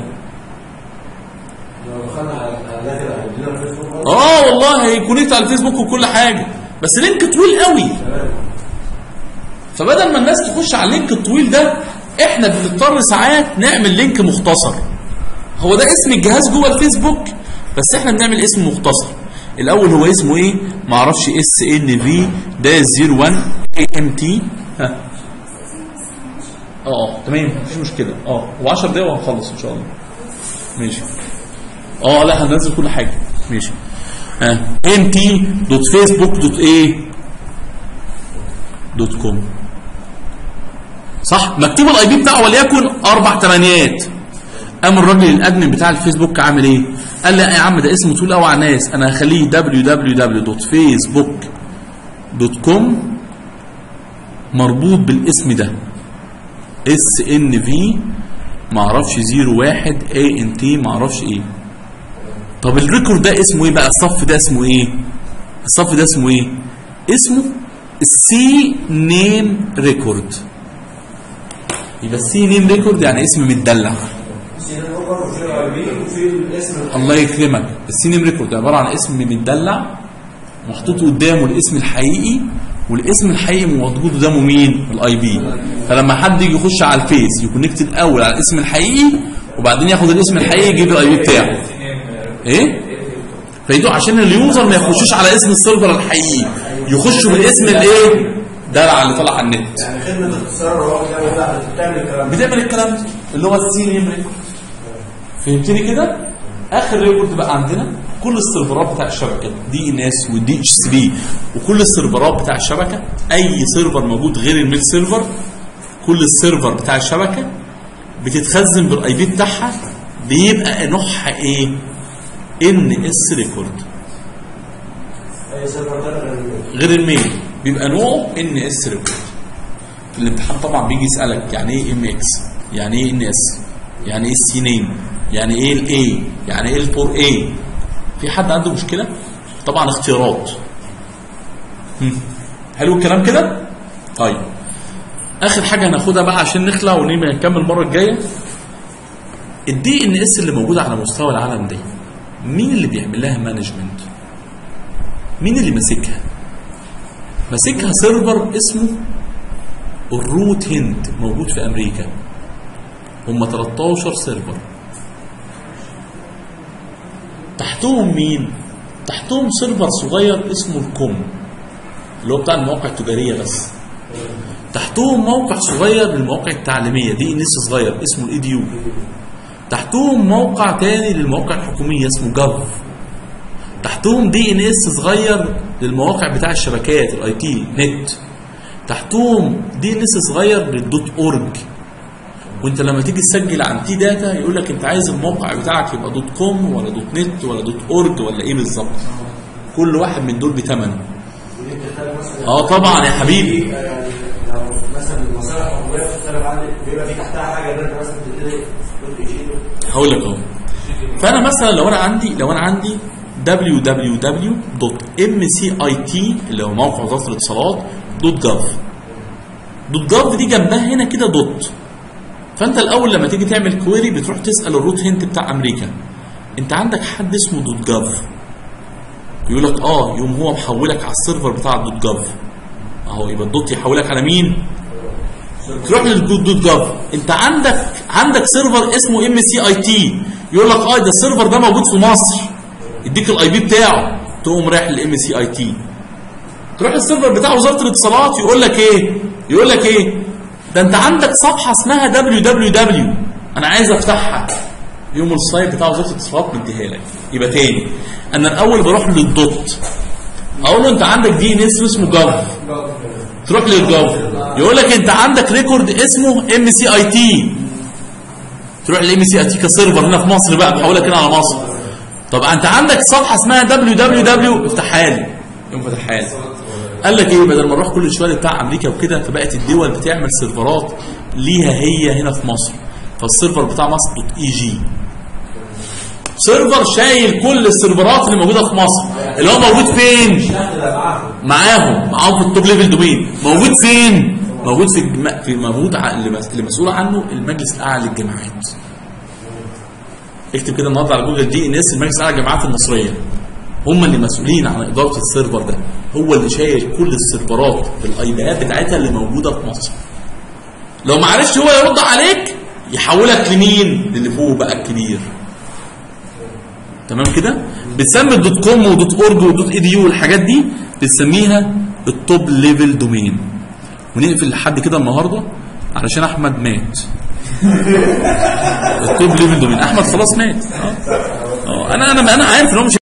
لو دخلنا على على كده هيدينا الفيسبوك برضه. اه والله هيكونكت على الفيسبوك وكل حاجه بس لينك طويل قوي فبدل ما الناس تخش على اللينك الطويل ده احنا بنضطر ساعات نعمل لينك مختصر هو ده اسم الجهاز جوه الفيسبوك بس احنا بنعمل اسم مختصر الاول هو اسمه ايه ما اعرفش اس ان في ده 01 اي ام تي ها اه تمام مفيش مشكله اه هو 10 دقايق وهنخلص ان شاء الله ماشي اه لا هننزل كل حاجه ماشي ها ام تي دوت فيسبوك دوت ايه دوت كوم صح مكتوب الاي بي بتاعه وليكن اربع ثمانيات قام الراجل الادمن بتاع الفيسبوك عامل ايه قال لي يا عم ده اسمه طويل قوي على الناس انا هخليه www.facebook.com مربوط بالاسم ده اس ان في معرفش 01 اي ان تي معرفش ايه طب الريكورد ده اسمه ايه بقى الصف ده اسمه ايه الصف ده اسمه ايه اسمه السي نيم ريكورد يبقى السي نيم ريكورد يعني اسم متدلع سي ان او برضه في اي بي وفي الاسم الله يكرمك السي نيم ريكورد عباره عن اسم متدلع محطوط قدامه الاسم الحقيقي والاسم الحقيقي موجود قدامه مين الاي بي فلما حد يجي يخش على الفيس يكونكت الاول على الاسم الحقيقي وبعدين ياخد الاسم الحقيقي يجيب الاي بي بتاعه ايه فيدو عشان اليوزر ما يخشوش على اسم السيرفر الحقيقي يخشوا بالاسم الايه دلع اللي طلع على النت يعني خدمه اختصار هو بتعمل بتعمل الكلام ده بتعمل الكلام ده اللي هو السي نيم ريكورد فهمتني كده اخر ريكورد بقى عندنا كل السيرفرات بتاع الشبكه دي ان اس ودي اتش سي بي وكل السيرفرات بتاع الشبكه اي سيرفر موجود غير الميل سيرفر كل السيرفر بتاع الشبكه بتتخزن بالاي بي بتاعها بيبقى نوعها ايه ان اس ريكورد اي سيرفر ده غير الميل. غير الميل بيبقى نوعه ان اس ريكورد في الامتحان طبعا بيجي يسالك يعني ايه ام اكس يعني ايه ان اس يعني ايه السي نيم يعني ايه الاي يعني ايه الفور اي في حد عنده مشكله طبعا اختيارات هم. حلو الكلام كده طيب اخر حاجه هناخدها بقى عشان نخلع ونبقى نكمل المره الجايه الدي ان اس اللي موجوده على مستوى العالم دي مين اللي بيعمل لها مانجمنت مين اللي ماسكها ماسكها سيرفر اسمه الروت هند موجود في امريكا هم 13 سيرفر تحتهم مين تحتهم سيرفر صغير اسمه الكوم اللي هو بتاع المواقع التجاريه بس تحتهم موقع صغير للمواقع التعليميه دي ان اس صغير اسمه الايديو تحتهم موقع تاني للمواقع الحكوميه اسمه جاف تحتهم دي ان اس صغير للمواقع بتاع الشبكات الاي تي نت تحتهم دي ان اس صغير للدوت اورج وانت لما تيجي تسجل عن تي داتا يقول لك انت عايز الموقع بتاعك يبقى دوت كوم ولا دوت نت ولا دوت اورج ولا ايه بالظبط كل واحد من دول بثمنه ودي بتختلف مثلا اه طبعا يا حبيبي يعني لو مثلا المصالح الحكوميه بتختلف عندك بيبقى في تحتها حاجه غير مثلا بتبتدي دوت اتش هقول لك اهو فانا مثلا لو انا عندي لو انا عندي www.mcit اللي هو موقع وزاره الاتصالات دوت جاف دوت جاف دي جنبها هنا كده دوت فانت الاول لما تيجي تعمل كويري بتروح تسال الروت هنت بتاع امريكا انت عندك حد اسمه دوت جاف يقول لك اه يوم هو محولك على السيرفر بتاع الدوت جاف اهو يبقى الدوت يحولك على مين تروح للدوت جاف انت عندك عندك سيرفر اسمه ام سي اي تي يقول لك اه ده السيرفر ده موجود في مصر يديك الاي بي بتاعه تقوم رايح للام سي اي تي تروح السيرفر بتاع وزاره الاتصالات يقول لك ايه يقول لك ايه ده انت عندك صفحه اسمها دبليو دبليو دبليو انا عايز افتحها يوم السايت بتاع وزاره الاتصالات مديها لك يبقى تاني انا الاول بروح للدوت اقول له انت عندك دي ان اس اسمه جاف تروح للجاف يقول لك انت عندك ريكورد اسمه ام سي اي تي تروح للام سي اي تي كسيرفر هنا في مصر بقى بحولك هنا على مصر طب انت عندك صفحه اسمها دبليو دبليو دبليو افتحها لي يقوم فتحها لي قال لك ايه بدل ما نروح كل شويه بتاع امريكا وكده فبقت الدول بتعمل سيرفرات ليها هي هنا في مصر فالسيرفر بتاع مصر دوت اي جي سيرفر شايل كل السيرفرات اللي موجوده في مصر اللي هو موجود فين معاهم معاهم في التوب ليفل دومين موجود فين موجود في الجم... في موجود ع- اللي مس- اللي مسؤول عنه المجلس الاعلى للجامعات اكتب كده النهارده على جوجل دي ان اس المجلس الاعلى للجامعات المصريه هم اللي مسؤولين عن اداره السيرفر ده هو اللي شايل كل السيرفرات بالاي بيات بتاعتها اللي موجوده في مصر لو ما عرفش هو يرد عليك يحولك لمين للي فوق بقى الكبير تمام كده بتسمي الدوت كوم ودوت اورج ودوت اي دي يو والحاجات دي بتسميها التوب ليفل دومين ونقفل لحد كده النهارده علشان احمد مات التوب ليفل دومين احمد خلاص مات اه آه، انا انا انا عارف ان هو مش